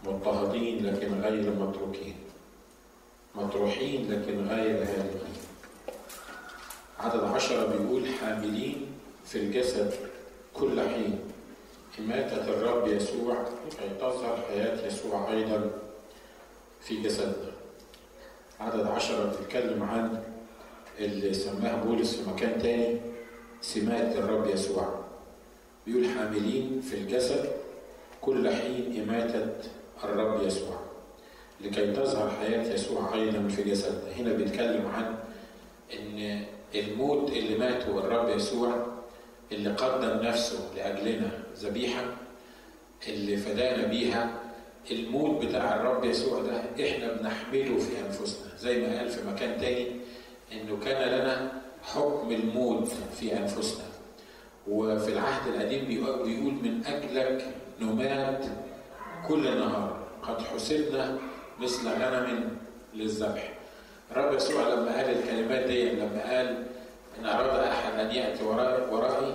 مضطهدين لكن غير متروكين مطروحين لكن غير هالكين عدد عشرة بيقول حاملين في الجسد كل حين إماتة الرب يسوع لكي تظهر حياة يسوع أيضا في جسدنا عدد عشرة بتتكلم عن اللي سماها بولس في مكان تاني سمات الرب يسوع بيقول حاملين في الجسد كل حين إماتة الرب يسوع لكي تظهر حياة يسوع أيضا في جسدنا هنا بيتكلم عن إن الموت اللي ماته الرب يسوع اللي قدم نفسه لأجلنا ذبيحة اللي فدانا بيها الموت بتاع الرب يسوع ده احنا بنحمله في انفسنا زي ما قال في مكان تاني انه كان لنا حكم الموت في انفسنا وفي العهد القديم بيقول من اجلك نمات كل نهار قد حسبنا مثل غنم للذبح الرب يسوع لما قال الكلمات دي لما قال ان اراد احد ان ياتي ورائي, ورائي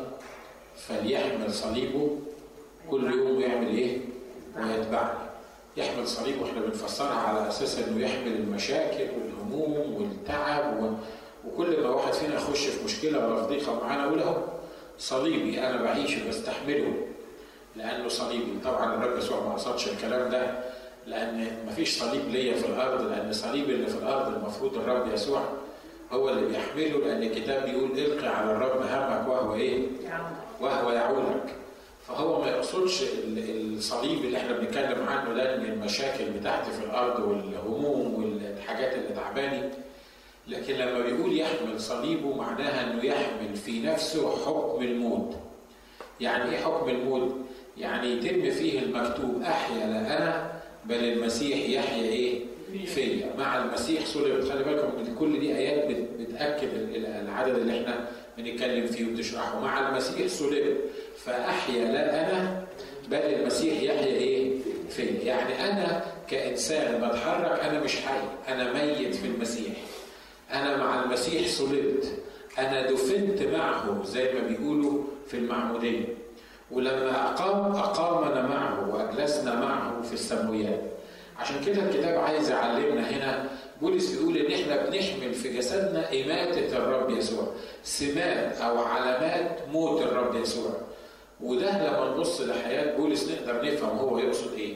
فليحمل صليبه كل يوم ويعمل ايه؟ ويتبعني يحمل صليبه احنا بنفسرها على اساس انه يحمل المشاكل والهموم والتعب و... وكل ما واحد فينا يخش في مشكله ولا في ضيقه معانا اقول اهو صليبي انا بعيشه بستحمله لانه صليبي طبعا الرب يسوع ما قصدش الكلام ده لان مفيش صليب ليا في الارض لان صليب اللي في الارض المفروض الرب يسوع هو اللي بيحمله لان الكتاب بيقول القي على الرب همك وهو ايه؟ وهو يعولك فهو ما يقصدش الصليب اللي احنا بنتكلم عنه ده من المشاكل بتاعتي في الارض والهموم والحاجات اللي تعباني لكن لما بيقول يحمل صليبه معناها انه يحمل في نفسه حكم الموت يعني ايه حكم الموت يعني يتم فيه المكتوب احيا لا انا بل المسيح يحيا ايه فيا مع المسيح صلب خلي بالكم من كل دي ايات بتاكد العدد اللي احنا بنتكلم فيه وبتشرحه مع المسيح صلب فاحيا لا انا بل المسيح يحيا ايه فيا يعني انا كانسان بتحرك انا مش حي انا ميت في المسيح انا مع المسيح صلبت انا دفنت معه زي ما بيقولوا في المعموديه ولما اقام اقامنا معه واجلسنا معه في السماويات عشان كده الكتاب عايز يعلمنا هنا بولس بيقول ان احنا بنحمل في جسدنا اماته الرب يسوع سمات او علامات موت الرب يسوع وده لما نبص لحياه بولس نقدر نفهم هو يقصد ايه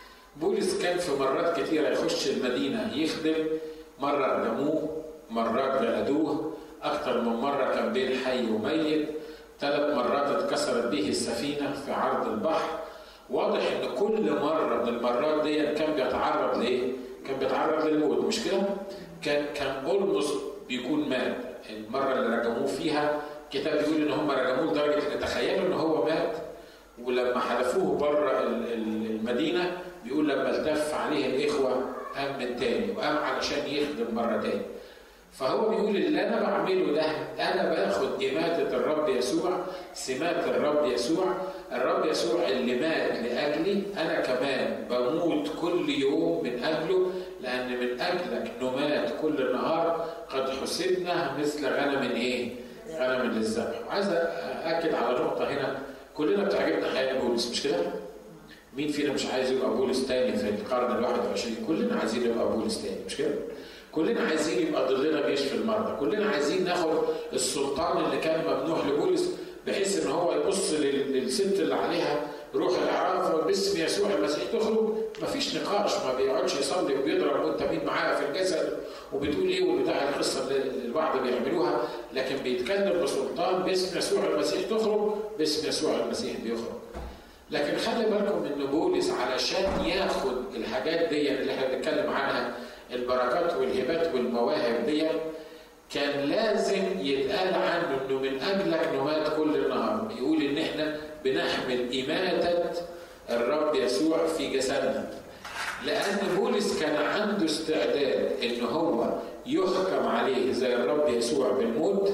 بولس كان في مرات كتيرة يخش المدينة يخدم مرة رجموه مرات جلدوه أكتر من مرة كان بين حي وميت ثلاث مرات اتكسرت به السفينة في عرض البحر واضح ان كل مرة من المرات دي كان بيتعرض لايه؟ كان بيتعرض للموت مش كده؟ كان كان اولموست بيكون مات المرة اللي رجموه فيها الكتاب بيقول ان هم رجموه لدرجة ان تخيلوا ان هو مات ولما حذفوه بره المدينة بيقول لما التف عليه الإخوة قام من تاني وقام علشان يخدم مرة تاني فهو بيقول اللي أنا بعمله ده أنا باخد إماتة الرب يسوع سمات الرب يسوع الرب يسوع اللي مات لأجلي أنا كمان بموت كل يوم من أجله لأن من أجلك نمات كل نهار قد حسبنا مثل غنم إيه؟ غنم للذبح وعايز أأكد على نقطة هنا كلنا بتعجبنا حياة بولس مش كده؟ مين فينا مش عايز يبقى بولس تاني في القرن ال 21 كلنا عايزين نبقى بولس تاني مش كده؟ كلنا عايزين يبقى ضلنا بيشفي المرضى كلنا عايزين ناخد السلطان اللي كان ممنوح لبولس بحيث ان هو يبص للست اللي عليها روح الاعراف باسم يسوع المسيح تخرج مفيش نقاش ما بيقعدش يصلي وبيضرب وانت مين معاه في الجسد وبتقول ايه وبتاع القصه اللي البعض بيعملوها لكن بيتكلم بسلطان باسم يسوع المسيح تخرج باسم يسوع المسيح بيخرج لكن خلي بالكم ان بولس علشان ياخد الحاجات دي اللي احنا بنتكلم عنها البركات والهبات والمواهب دي كان لازم يتقال عنه انه من اجلك نمات كل النهار يقول ان احنا بنحمل اماته الرب يسوع في جسدنا لان بولس كان عنده استعداد ان هو يحكم عليه زي الرب يسوع بالموت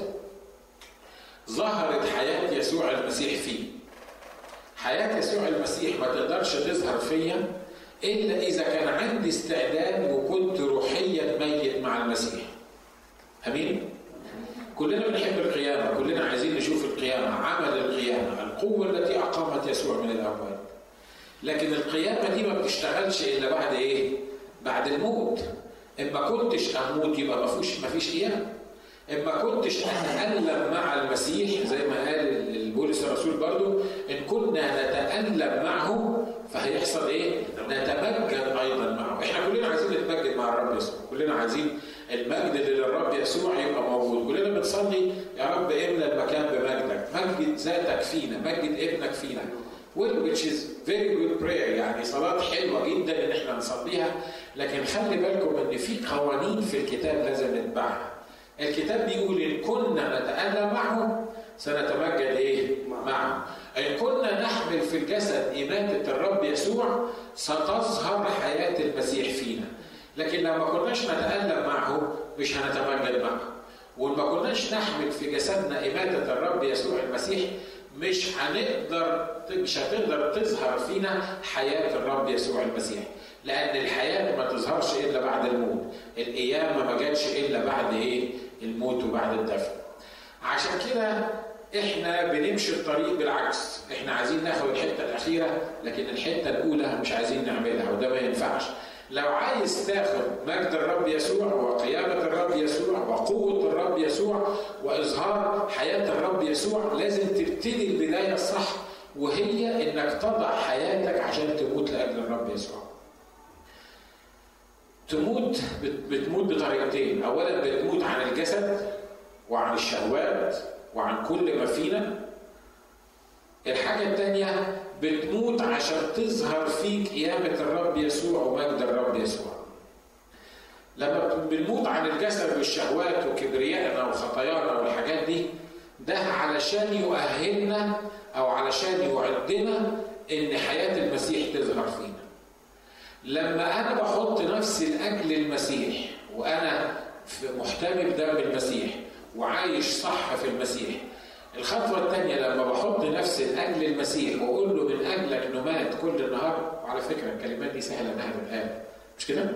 ظهرت حياه يسوع المسيح فيه حياه يسوع المسيح ما تقدرش تظهر فيا الا اذا كان عندي استعداد وكنت روحيا ميت مع المسيح امين كلنا بنحب القيامة كلنا عايزين نشوف القيامة عمل القيامة القوة التي أقامت يسوع من الأموات لكن القيامة دي ما بتشتغلش إلا بعد إيه؟ بعد الموت إما كنتش أموت يبقى ما فيش ما فيش قيامة إما كنتش أتألم مع المسيح زي ما قال البولس الرسول برضو إن كنا نتألم معه فهيحصل إيه؟ نتمجد أيضا معه إحنا كلنا عايزين نتمجد مع الرب يسوع كلنا عايزين المجد اللي للرب يسوع يبقى موجود كلنا بنصلي يا رب املى المكان بمجدك مجد ذاتك فينا مجد ابنك فينا which is very good prayer يعني صلاة حلوة جدا ان احنا نصليها لكن خلي بالكم ان في قوانين في الكتاب لازم نتبعها الكتاب بيقول ان كنا نتألم معه سنتمجد ايه؟ معه ان كنا نحمل في الجسد إماتة الرب يسوع ستظهر حياة المسيح فينا لكن لو ما كناش نتألم معه مش هنتمجد معه وما كناش نحمل في جسدنا إماتة الرب يسوع المسيح مش هنقدر مش هتقدر تظهر فينا حياة الرب يسوع المسيح لأن الحياة ما تظهرش إلا بعد الموت القيامة ما جاتش إلا بعد إيه الموت وبعد الدفن عشان كده احنا بنمشي الطريق بالعكس احنا عايزين ناخد الحته الاخيره لكن الحته الاولى مش عايزين نعملها وده ما ينفعش لو عايز تاخد مجد الرب يسوع وقيامة الرب يسوع وقوة الرب يسوع وإظهار حياة الرب يسوع لازم تبتدي البداية الصح وهي إنك تضع حياتك عشان تموت لأجل الرب يسوع. تموت بتموت بطريقتين، أولا بتموت عن الجسد وعن الشهوات وعن كل ما فينا. الحاجة الثانية بتموت عشان تظهر فيك قيامة الرب يسوع ومجد الرب يسوع لما بنموت عن الجسد والشهوات وكبريائنا وخطايانا والحاجات دي ده علشان يؤهلنا او علشان يعدنا ان حياة المسيح تظهر فينا لما انا بحط نفسي لاجل المسيح وانا محتمي بدم المسيح وعايش صح في المسيح الخطوة الثانية لما بحط نفسي لأجل المسيح وأقول له من أجلك نمات كل النهار وعلى فكرة الكلمات دي سهلة إنها تتقال مش كده؟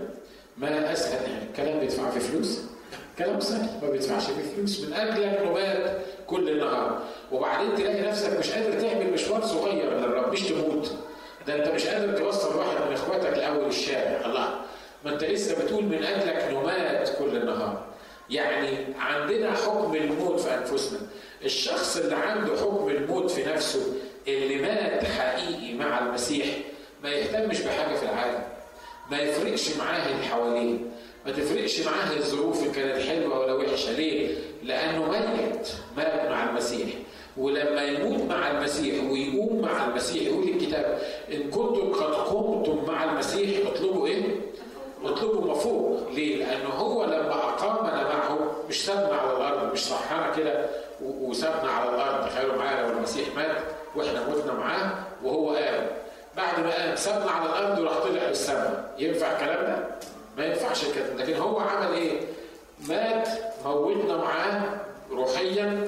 ما أسهل الكلام بيدفع في فلوس كلام سهل ما بيدفعش في فلوس من أجلك نمات كل النهار وبعدين تلاقي نفسك مش قادر تعمل مشوار صغير للرب مش تموت ده أنت مش قادر توصل واحد من إخواتك لأول الشارع الله ما أنت لسه بتقول من أجلك نمات كل النهار يعني عندنا حكم الموت في أنفسنا الشخص اللي عنده حكم الموت في نفسه اللي مات حقيقي مع المسيح ما يهتمش بحاجه في العالم ما يفرقش معاه اللي حواليه ما تفرقش معاه الظروف ان كانت حلوه ولا وحشه ليه؟ لانه ميت مات مع المسيح ولما يموت مع المسيح ويقوم مع المسيح يقول الكتاب ان كنتم قد قمتم مع المسيح اطلبوا ايه؟ اطلبوا ما فوق ليه؟ لانه هو لما اقامنا معه مش سابنا على الارض مش صحانا كده وسابنا على الارض تخيلوا معايا لو المسيح مات واحنا متنا معاه وهو قام بعد ما قام سابنا على الارض وراح طلع للسماء ينفع الكلام ده؟ ما ينفعش كده لكن هو عمل ايه؟ مات موتنا معاه روحيا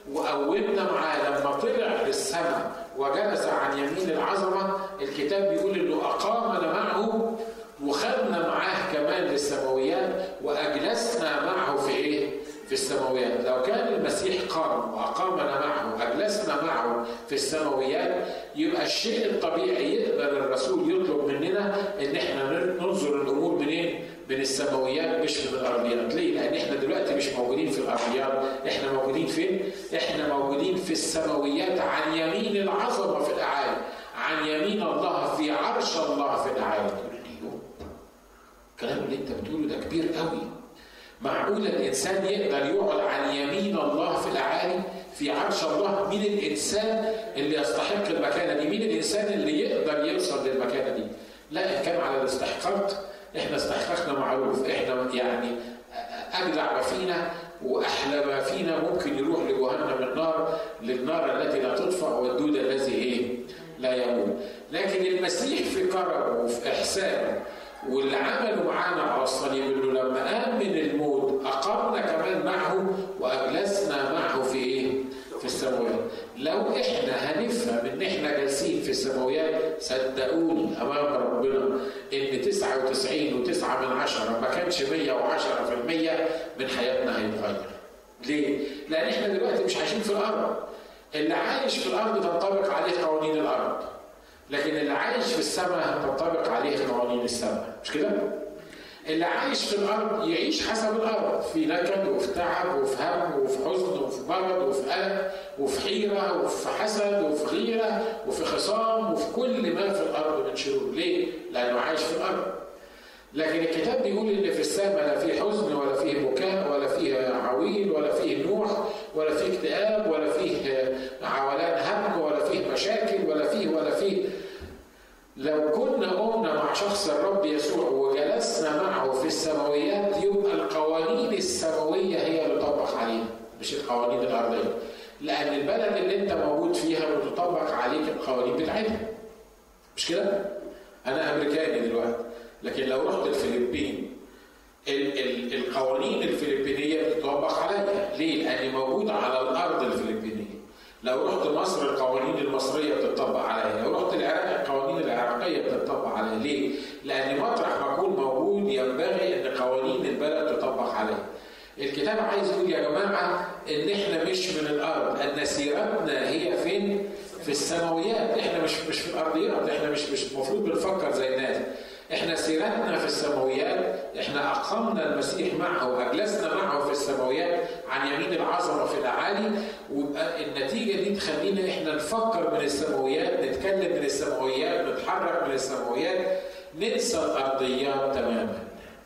وقومنا معاه لما طلع للسماء وجلس عن يمين العظمه الكتاب بيقول انه اقامنا معه وخدنا معاه كمان للسماويات واجلسنا معه في ايه؟ في السماويات لو كان المسيح قام وأقامنا معه وأجلسنا معه في السماويات يبقى الشيء الطبيعي يقدر الرسول يطلب مننا إن إحنا ننظر الأمور منين؟ من السماويات مش من الأرضيات ليه؟ لأن إحنا دلوقتي مش موجودين في الأرضيات إحنا موجودين فين؟ إحنا موجودين في السماويات عن يمين العظمة في الأعالي عن يمين الله في عرش الله في الأعالي الكلام اللي انت بتقوله ده كبير قوي معقول الانسان يقدر يقعد عن يمين الله في الاعالي في عرش الله مين الانسان اللي يستحق المكانه دي مين الانسان اللي يقدر يوصل للمكانه دي لا ان كان على الاستحقاق احنا استحقاقنا معروف احنا يعني اجدع ما فينا واحلى ما فينا ممكن يروح لجهنم النار للنار التي لا تطفأ والدود الذي ايه لا يموت لكن المسيح في كرمه وفي احسانه واللي عمله معانا على الصليب انه لما قام من الموت اقمنا كمان معه واجلسنا معه في ايه؟ في السماوات. لو احنا هنفهم ان احنا جالسين في السماويات صدقوني امام ربنا ان 99 و9 من عشرة ما كانش 110% من حياتنا هيتغير. ليه؟ لان احنا دلوقتي مش عايشين في الارض. اللي عايش في الارض تنطبق عليه قوانين الارض. لكن اللي عايش في السماء تنطبق عليه قوانين السماء مش كده؟ اللي عايش في الارض يعيش حسب الارض في نكد وفي تعب وفي هم وفي حزن وفي مرض وفي الم وفي حيره وفي حسد وفي غيره وفي خصام وفي كل ما في الارض من شرور ليه؟ لانه عايش في الارض لكن الكتاب بيقول ان في السماء لا فيه حزن ولا فيه بكاء ولا فيه عويل ولا فيه نوح ولا فيه اكتئاب ولا فيه عولان هم ولا فيه مشاكل ولا فيه ولا فيه لو كنا قمنا مع شخص الرب يسوع وجلسنا معه في السماويات يبقى القوانين السماوية هي اللي تطبق علينا مش القوانين الأرضية لأن البلد اللي أنت موجود فيها بتطبق عليك القوانين بتاعتها مش كده؟ أنا أمريكاني دلوقتي لكن لو رحت الفلبين ال ال القوانين الفلبينية بتطبق عليا ليه؟ لأني موجود على الأرض الفلبينية لو رحت مصر القوانين المصرية بتطبق عليا لو رحت العراق القوانين العراقية بتطبق عليا ليه؟ لأن مطرح ما أكون موجود ينبغي أن قوانين البلد تطبق عليا الكتاب عايز يقول يا جماعة إن إحنا مش من الأرض أن سيرتنا هي فين؟ في السماويات إحنا مش مش في الأرضيات إحنا مش مش المفروض بنفكر زي الناس احنا سيرتنا في السماويات احنا اقمنا المسيح معه واجلسنا معه في السماويات عن يمين العظمه في الاعالي ويبقى النتيجه دي تخلينا احنا نفكر من السماويات نتكلم من السماويات نتحرك من السماويات ننسى الارضيات تماما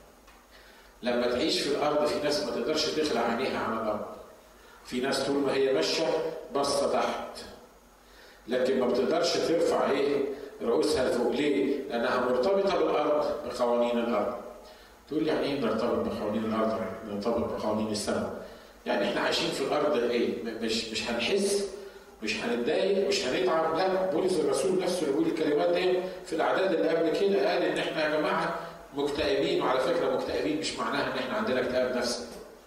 لما تعيش في الارض في ناس ما تقدرش تخلع عينيها عن الارض في ناس طول ما هي ماشيه باصه تحت لكن ما بتقدرش ترفع ايه رؤوسها لفوق ليه؟ لأنها مرتبطة بالأرض بقوانين الأرض. تقول يعني إيه نرتبط بقوانين الأرض؟ نرتبط بقوانين السماء. يعني إحنا عايشين في الأرض إيه؟ مش مش هنحس مش هنتضايق مش هنتعب لا بولس الرسول نفسه يقول الكلمات دي في الاعداد اللي قبل كده قال ان احنا يا جماعه مكتئبين وعلى فكره مكتئبين مش معناها ان احنا عندنا اكتئاب نفسي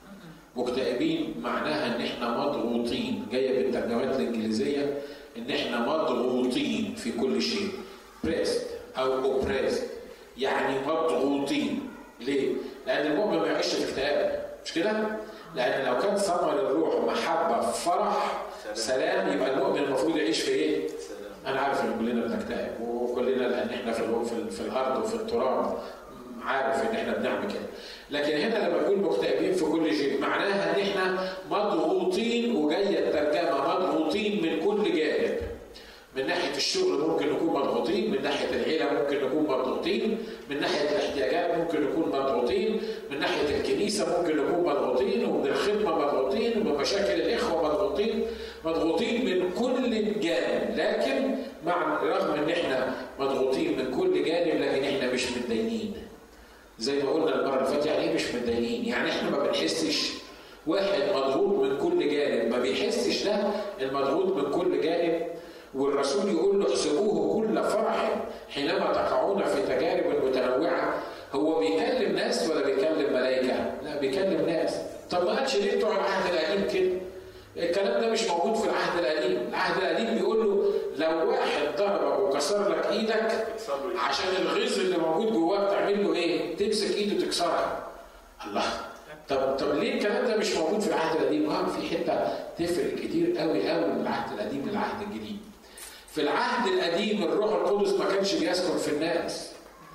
مكتئبين معناها ان احنا مضغوطين جايه بالترجمات الانجليزيه ان احنا مضغوطين في كل شيء بريست او اوبريست يعني مضغوطين ليه؟ لان المؤمن ما يعيش في اكتئاب مش كده؟ لان لو كان ثمر الروح محبه فرح سلام يبقى المؤمن المفروض يعيش في ايه؟ انا عارف ان كلنا بنكتئب وكلنا لان احنا في, في, في الارض وفي التراب عارف ان احنا بنعمل كده لكن هنا لما نقول مكتئبين في كل شيء معناها ان احنا مضغوطين وجايه الترجمه مضغوطين من كل جانب من ناحيه الشغل ممكن نكون مضغوطين من ناحيه العيله ممكن نكون مضغوطين من ناحيه الاحتياجات ممكن نكون مضغوطين من ناحيه الكنيسه ممكن نكون مضغوطين ومن الخدمه مضغوطين ومن مشاكل الاخوه مضغوطين مضغوطين من كل جانب لكن مع رغم ان احنا مضغوطين من كل جانب لكن احنا مش متدينين زي ما قلنا المره اللي فاتت يعني ايه مش متضايقين؟ يعني احنا ما بنحسش واحد مضغوط من كل جانب ما بيحسش ده المضغوط من كل جانب والرسول يقول له احسبوه كل فرح حينما تقعون في تجارب متنوعه هو بيكلم ناس ولا بيكلم ملائكه؟ لا بيكلم ناس طب ما قالش ليه بتوع العهد القديم كده؟ الكلام ده مش موجود في العهد القديم، العهد القديم بيقول له لو واحد ضربك وكسر لك ايدك عشان الغيظ اللي موجود جواك تعمل له ايه؟ تمسك ايده تكسرها. الله طب طب ليه الكلام ده مش موجود في العهد القديم؟ اه في حته تفرق كتير قوي قوي من العهد القديم للعهد الجديد. في العهد القديم الروح القدس ما كانش بيسكن في الناس.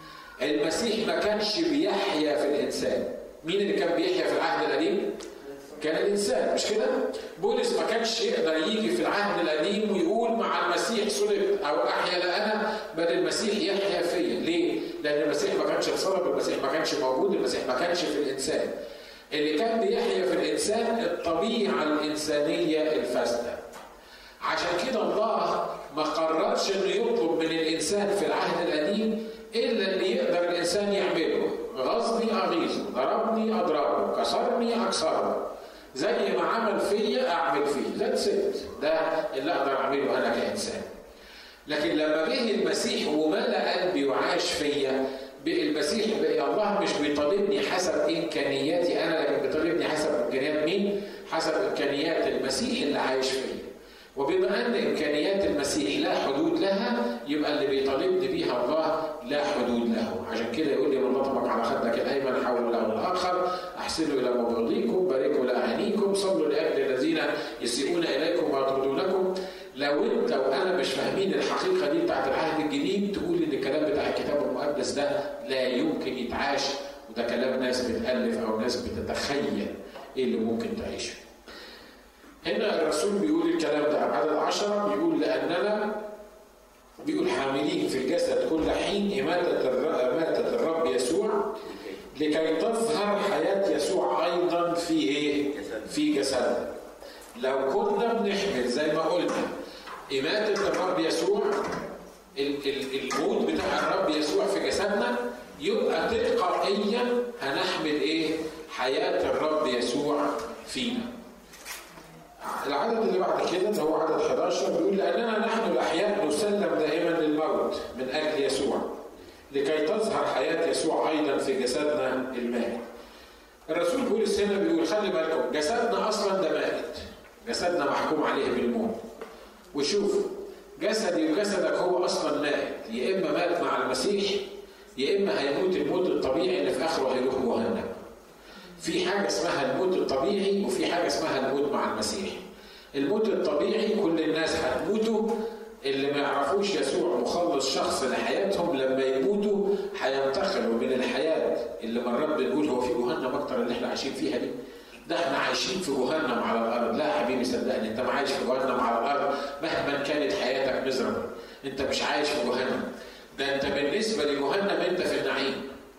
المسيح ما كانش بيحيا في الانسان. مين اللي كان بيحيا في العهد القديم؟ كان الانسان مش كده؟ بولس ما كانش يقدر يجي في العهد القديم ويقول مع المسيح صلبت او احيا لا انا بل المسيح يحيا فيا، ليه؟ لان المسيح ما كانش اتصلب، المسيح ما كانش موجود، المسيح ما كانش في الانسان. اللي كان بيحيا في الانسان الطبيعه الانسانيه الفاسده. عشان كده الله ما قررش انه يطلب من الانسان في العهد القديم الا اللي يقدر الانسان يعمله غصبي اغيظه ضربني اضربه كسرني اكسره زي ما عمل فيا اعمل فيه ذاتس ده اللي اقدر اعمله انا كانسان لكن لما جه المسيح وملا قلبي وعاش فيا المسيح بقى الله مش بيطالبني حسب امكانياتي انا لكن بيطالبني حسب امكانيات مين؟ حسب امكانيات المسيح اللي عايش فيا. وبما ان امكانيات المسيح لا حدود لها يبقى اللي بيطالبني بيها الله لا حدود له عشان كده يقول لي من لطمك على خدك الايمن حول له الاخر احسنوا الى مبغضيكم باركوا لاعينيكم صلوا لاجل الذين يسيئون اليكم ويطردونكم لو انت وانا مش فاهمين الحقيقه دي بتاعت العهد الجديد تقول ان الكلام بتاع الكتاب المقدس ده لا يمكن يتعاش وده كلام ناس بتالف او ناس بتتخيل ايه اللي ممكن تعيشه هنا الرسول بيقول الكلام ده عدد عشرة بيقول لأننا بيقول حاملين في الجسد كل حين إماتة إماتة الرب يسوع لكي تظهر حياة يسوع أيضا في إيه؟ في جسدنا. لو كنا بنحمل زي ما قلنا إماتة الرب يسوع الموت بتاع الرب يسوع في جسدنا يبقى تلقائيا هنحمل إيه؟ حياة الرب يسوع فينا. العدد اللي بعد كده اللي هو عدد 11 بيقول لأننا نحن الأحياء نسلم دائما للموت من أجل يسوع لكي تظهر حياة يسوع أيضا في جسدنا المائت. الرسول بولس هنا بيقول خلي بالكم جسدنا أصلا ده مائت. جسدنا محكوم عليه بالموت. وشوف جسدي وجسدك هو أصلا مائت، يا إما مات مع المسيح يا إما هيموت الموت الطبيعي اللي في آخره هيروح جهنم. في حاجة اسمها الموت الطبيعي وفي حاجة اسمها الموت مع المسيح الموت الطبيعي كل الناس هتموتوا اللي ما يعرفوش يسوع مخلص شخص لحياتهم لما يموتوا هينتقلوا من الحياة اللي مرات بنقول هو في جهنم أكتر اللي احنا عايشين فيها دي ده احنا عايشين في جهنم على الأرض لا يا حبيبي صدقني أنت ما عايش في جهنم على الأرض مهما كانت حياتك مزرمة أنت مش عايش في جهنم ده أنت بالنسبة لجهنم أنت في النعيم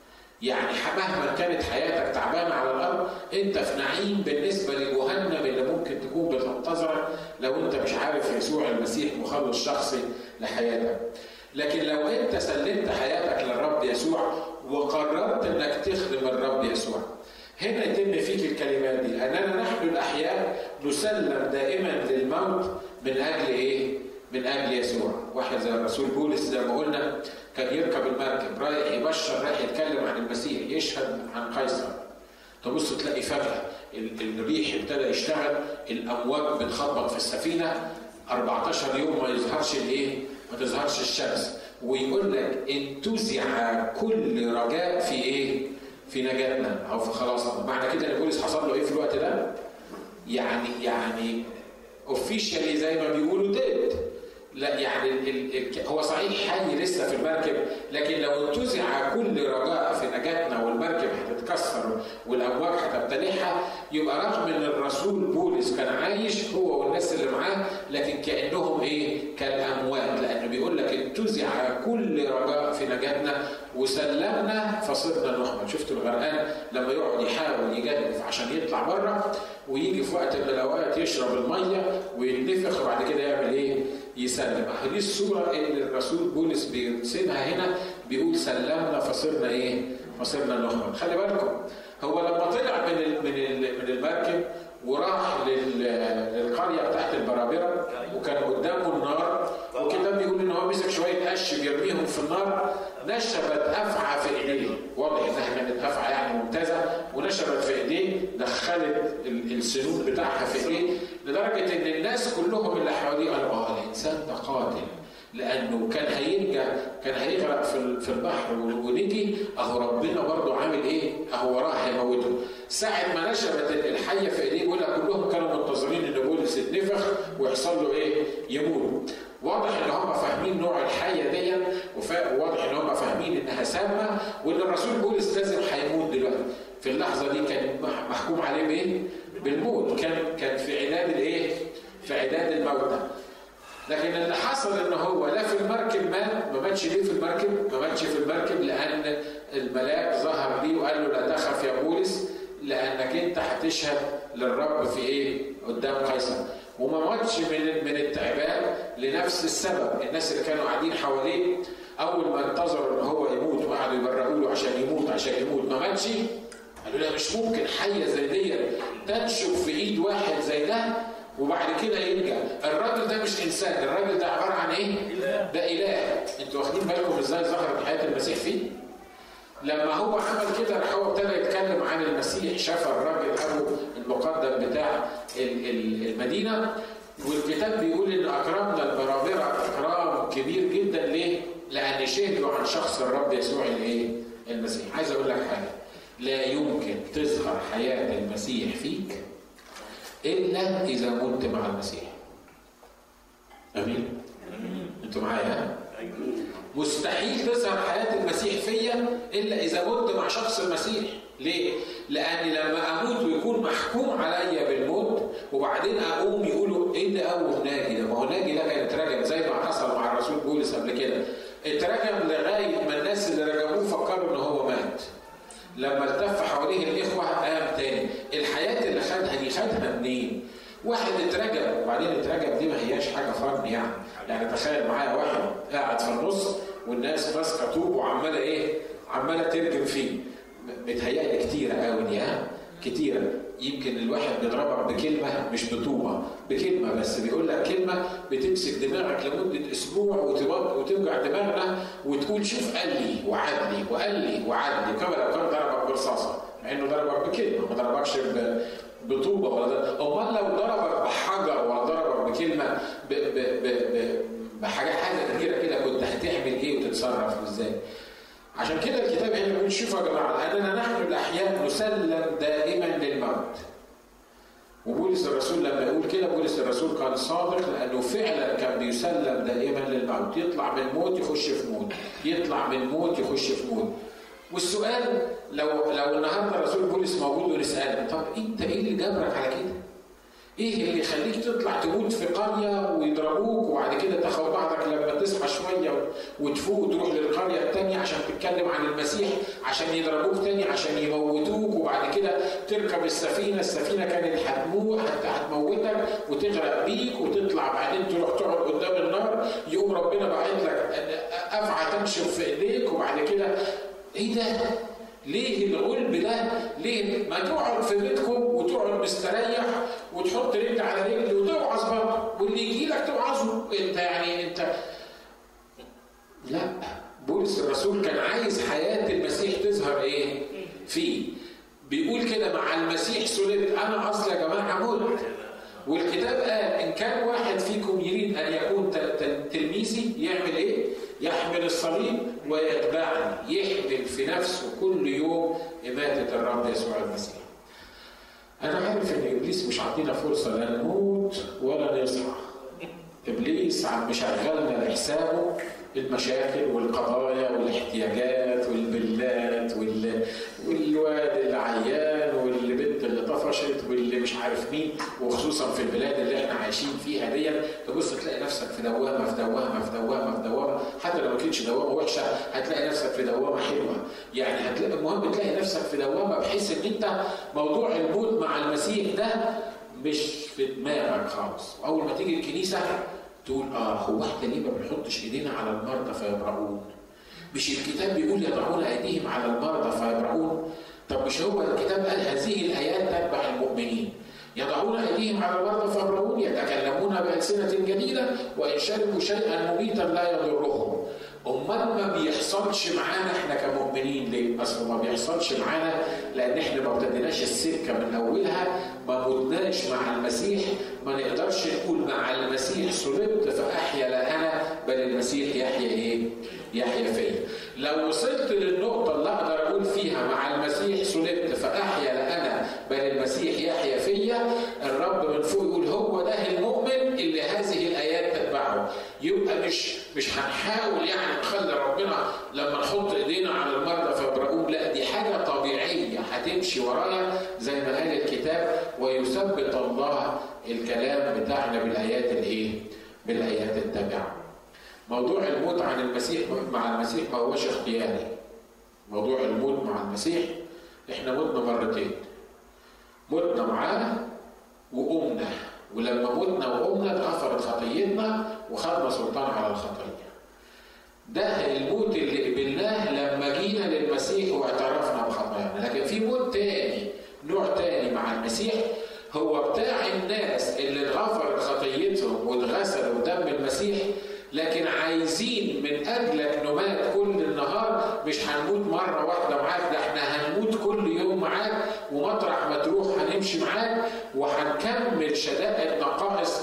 يعني مهما كانت حياتك تعبانه على الارض انت في نعيم بالنسبه لجهنم اللي ممكن تكون بتنتظرك لو انت مش عارف يسوع المسيح مخلص شخصي لحياتك. لكن لو انت سلمت حياتك للرب يسوع وقررت انك تخدم الرب يسوع هنا يتم فيك الكلمات دي لاننا نحن الاحياء نسلم دائما للموت من اجل ايه؟ من اجل يسوع، واحد زي الرسول بولس زي ما قلنا كان يركب المركب رايح يبشر رايح يتكلم عن المسيح يشهد عن قيصر تبص تلاقي فجأة الريح ابتدى يشتغل الأمواج بتخبط في السفينة 14 يوم ما يظهرش الايه؟ ما تظهرش الشمس ويقول لك انتزع كل رجاء في ايه؟ في نجاتنا او في خلاصنا معنى كده ان بولس حصل له ايه في الوقت ده؟ يعني يعني اوفيشالي زي ما بيقولوا ديد لا يعني ال ال هو صحيح حي لسه في المركب لكن لو انتزع كل رجاء في نجاتنا والمركب هتتكسر والامواج هتبتلعها يبقى رغم ان الرسول بولس كان عايش هو والناس اللي معاه لكن كانهم ايه؟ كالاموات لانه بيقول لك انتزع كل رجاء في نجاتنا وسلمنا فصرنا نحمد شفتوا الغرقان لما يقعد يحاول يجدف عشان يطلع بره ويجي في وقت من الاوقات يشرب الميه ويتنفخ وبعد كده يعمل ايه؟ يسلم دي الصورة اللي الرسول بولس بيرسمها هنا بيقول سلمنا فصرنا ايه؟ فصرنا نحمد خلي بالكم هو لما طلع من ال من ال من المركب وراح للقريه بتاعت البرابره وكان قدامه النار وكده بيقول ان هو مسك شويه قش بيرميهم في النار نشبت افعى في ايديه واضح انها كانت افعى يعني ممتازه ونشبت في ايديه دخلت السنون بتاعها في ايديه لدرجه ان الناس كلهم اللي حواليه قالوا اه الانسان ده قاتل لانه كان هيرجع كان هيغرق في في البحر ونجي اهو ربنا برضه عامل ايه؟ اهو راح يموته. ساعه ما نشبت الحيه في ايديه بيقول كلهم كانوا منتظرين ان بولس يتنفخ ويحصل له ايه؟ يموت. واضح ان هم فاهمين نوع الحيه دي وواضح ان هم فاهمين انها سامه وان الرسول بولس لازم هيموت دلوقتي. في اللحظه دي كان محكوم عليه بايه؟ بالموت، كان كان في عداد الايه؟ في عداد الموتى. لكن اللي حصل ان هو لا في المركب مات ما ماتش ليه في المركب؟ ما ماتش في المركب لان الملاك ظهر ليه وقال له لا تخف يا بولس لانك انت هتشهد للرب في ايه؟ قدام قيصر. وما ماتش من من التعبان لنفس السبب، الناس اللي كانوا قاعدين حواليه اول ما انتظروا ان هو يموت وقعدوا يبرقوا له عشان يموت عشان يموت ما ماتش قالوا لا مش ممكن حيه زي دي تنشف في ايد واحد زي ده وبعد كده يرجع الراجل ده مش انسان الراجل ده عباره عن ايه ده اله انتوا واخدين بالكم ازاي ظهرت حياه المسيح فيه لما هو عمل كده راح هو ابتدى يتكلم عن المسيح شاف الراجل ابو المقدم بتاع المدينه والكتاب بيقول ان اكرمنا البرابره اكرام كبير جدا ليه؟ لان شهدوا عن شخص الرب يسوع الايه؟ المسيح عايز اقول لك حاجه لا يمكن تظهر حياه المسيح فيك إلا إذا مت مع المسيح أمين أنتوا معايا مستحيل تظهر حياه المسيح فيا الا اذا مت مع شخص المسيح ليه؟ لأن لما أموت ويكون محكوم عليا بالموت وبعدين أقوم يقولوا إيه ده أول ناجي ده؟ ما هو ناجي ده كان اترجم زي ما حصل مع الرسول بولس قبل كده. اترجم لغاية ما الناس اللي رجموه فكروا إن هو مات. لما التف حواليه الإخوة قام تاني. الحياة اللي خدها دي خدها منين؟ واحد اترجم وبعدين اترجم دي ما هياش حاجة فن يعني. يعني تخيل معايا واحد قاعد في النص والناس ماسكة طوب وعمالة إيه؟ عمالة ترجم فيه. متهيألي كتيرة قوي دي ها كتيرة يمكن الواحد بيضربك بكلمة مش بطوبة بكلمة بس بيقول لك كلمة بتمسك دماغك لمدة أسبوع وتوجع دماغنا وتقول شوف قال لي وعد لي وقال لي وعد لي كما لو كان ضربك برصاصة مع إنه ضربك بكلمة ما ضربكش بطوبة ولا أمال لو ضربك بحجر ولا ضربك بكلمة ب ب ب ب بحاجة حاجة كبيرة كده كنت هتعمل إيه وتتصرف إزاي؟ عشان كده الكتاب هنا بيقول شوفوا يا جماعه اننا نحن الاحياء نسلم دائما للموت. وبولس الرسول لما يقول كده بولس الرسول كان صادق لانه فعلا كان بيسلم دائما للموت، يطلع من موت يخش في موت، يطلع من موت يخش في موت. والسؤال لو لو النهارده الرسول بولس موجود ونساله طب انت ايه اللي جبرك على كده؟ ايه اللي يخليك تطلع تموت في قريه ويضربوك وبعد كده تاخد بعضك لما تصحى شويه وتفوق وتروح للقريه الثانيه عشان تتكلم عن المسيح عشان يضربوك تاني عشان يموتوك وبعد كده تركب السفينه السفينه كانت هتموت هتموتك وتغرق بيك وتطلع بعدين تروح تقعد قدام النار يقوم ربنا باعت لك افعى تنشف في ايديك وبعد كده ايه ده؟ ليه الغلب ده؟ ليه ما تقعد في بيتكم وتقعد مستريح وتحط رجل على رجل وتوعظ برضه واللي يجي لك توعظه انت يعني انت لا بولس الرسول كان عايز حياه المسيح تظهر ايه؟ فيه بيقول كده مع المسيح سلمت انا اصل يا جماعه مت والكتاب قال ان كان واحد فيكم يريد ان يكون تلميذي يعمل ايه؟ يحمل الصليب ويتبعني يحمل في نفسه كل يوم إماتة الرب يسوع المسيح أنا عارف إن إبليس مش عاطينا فرصة لا نموت ولا نصحى إبليس عم مشغلنا لحسابه المشاكل والقضايا والاحتياجات والبلات وال... والواد العيان والبنت اللي طفشت واللي مش عارف مين وخصوصا في البلاد اللي احنا عايشين فيها دي تبص تلاقي نفسك في دوامه في دوامه في دوامه في دوامه حتى لو ما كانتش دوامه وحشه هتلاقي نفسك في دوامه حلوه يعني هتلاقي المهم تلاقي نفسك في دوامه بحيث ان انت موضوع الموت مع المسيح ده مش في دماغك خالص واول ما تيجي الكنيسه تقول اه هو احنا ليه ما بنحطش ايدينا على المرضى فيبرؤون؟ مش الكتاب بيقول يضعون ايديهم على المرضى فيبرؤون؟ طب مش هو الكتاب قال هذه الايات تتبع المؤمنين يضعون ايديهم على المرضى فيبرؤون يتكلمون بالسنه جديده وان شربوا شيئا مميتا لا يضرهم امال ما بيحصلش معانا احنا كمؤمنين ليه؟ اصل ما بيحصلش معانا لان احنا ما ابتديناش السكه من اولها ما متناش مع المسيح ما نقدرش نقول مع المسيح صلبت فاحيا لا انا بل المسيح يحيا ايه؟ يحيا فيا. لو وصلت للنقطه اللي اقدر اقول فيها مع المسيح صلبت فاحيا لا انا بل المسيح يحيا فيا الرب من فوق يقول هو ده المؤمن اللي هذه الايات تتبعه يبقى مش مش هنحاول يعني نخلي ربنا لما نحط ايدينا على المرضى فيبرؤون لا دي حاجه طبيعيه هتمشي ورايا زي ما قال الكتاب ويثبت الله الكلام بتاعنا بالايات الايه؟ بالايات التابعه. موضوع الموت عن المسيح مع المسيح ما هوش اختياري. موضوع الموت مع المسيح احنا متنا مرتين. متنا معاه وقمنا ولما متنا وقمنا اتغفرت خطيتنا وخدنا سلطان على الخطيه. ده الموت اللي قبلناه لما جينا للمسيح واعترفنا بخطايانا، لكن في موت تاني نوع تاني مع المسيح هو بتاع الناس اللي اتغفرت خطيتهم واتغسلوا بدم المسيح لكن عايزين من اجلك نمات كل النهار مش هنموت مره واحده معاك ده احنا هنموت كل يوم معاك ومطرح ما تروح هنمشي معاك وهنكمل شدائد نقائص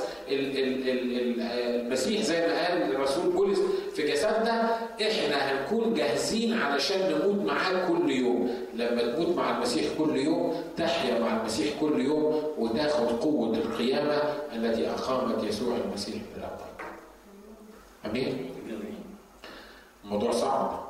المسيح زي ما قال الرسول بولس في جسدنا احنا هنكون جاهزين علشان نموت معاه كل يوم لما تموت مع المسيح كل يوم تحيا مع المسيح كل يوم وتاخد قوة القيامة التي أقامت يسوع المسيح من الأموات أمين موضوع صعب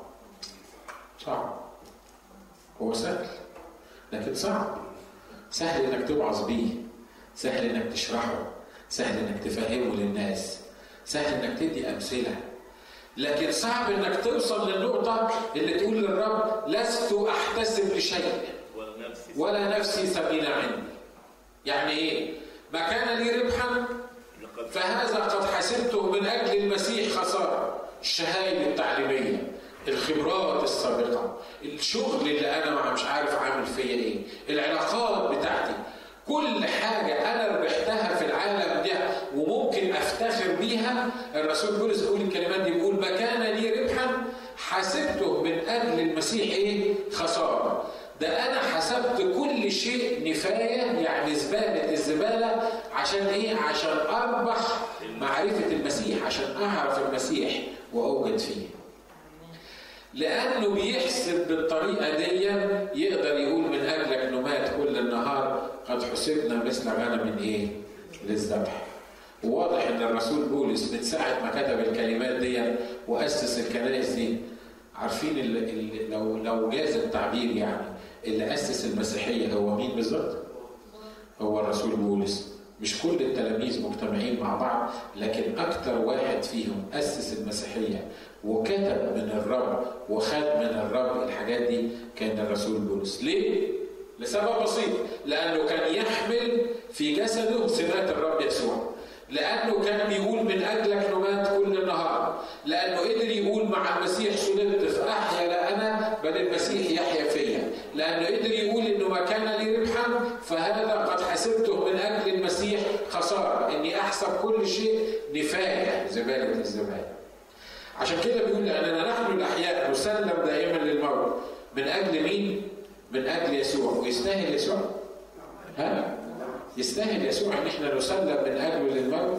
صعب هو سهل لكن صعب سهل انك توعظ بيه سهل انك تشرحه سهل انك تفهمه للناس سهل انك تدي امثله لكن صعب انك توصل للنقطه اللي تقول للرب لست احتسب لشيء ولا نفسي ثمينه عندي يعني ايه ما كان لي ربحا فهذا قد حسبته من اجل المسيح خساره الشهايد التعليميه الخبرات السابقه الشغل اللي انا مش عارف عامل فيا ايه العلاقات بتاعتي كل حاجة أنا ربحتها في العالم ده وممكن أفتخر بيها الرسول بولس يقول الكلمات دي بيقول ما كان لي ربحا حسبته من أجل المسيح إيه؟ خسارة ده أنا حسبت كل شيء نفاية يعني زبالة الزبالة عشان إيه؟ عشان أربح معرفة المسيح عشان أعرف المسيح وأوجد فيه لأنه بيحسب بالطريقة دي يقدر يقول من أجلك نمات كل النهار قد حسبنا مثل غنم إيه؟ للذبح. وواضح إن الرسول بولس من ساعة ما كتب الكلمات دي وأسس الكنائس دي عارفين اللي اللي لو لو جاز التعبير يعني اللي أسس المسيحية هو مين بالظبط؟ هو الرسول بولس. مش كل التلاميذ مجتمعين مع بعض لكن أكثر واحد فيهم أسس المسيحية وكتب من الرب وخد من الرب الحاجات دي كان الرسول بولس ليه؟ لسبب بسيط لأنه كان يحمل في جسده سمات الرب يسوع لأنه كان بيقول من أجلك نمات كل النهار لأنه قدر يقول مع المسيح صلبت فأحيا لا أنا بل المسيح يحيا فيا لأنه قدر يقول إنه ما كان لي ربحا فهذا قد حسبته من أجل المسيح خسارة إني أحسب كل شيء نفاية زبالة الزبالة عشان كده بيقول لأننا نحن الأحياء نسلم دائما للموت من أجل مين؟ من أجل يسوع ويستاهل يسوع؟ ها؟ يستاهل يسوع ان احنا نسلم من اجله للموت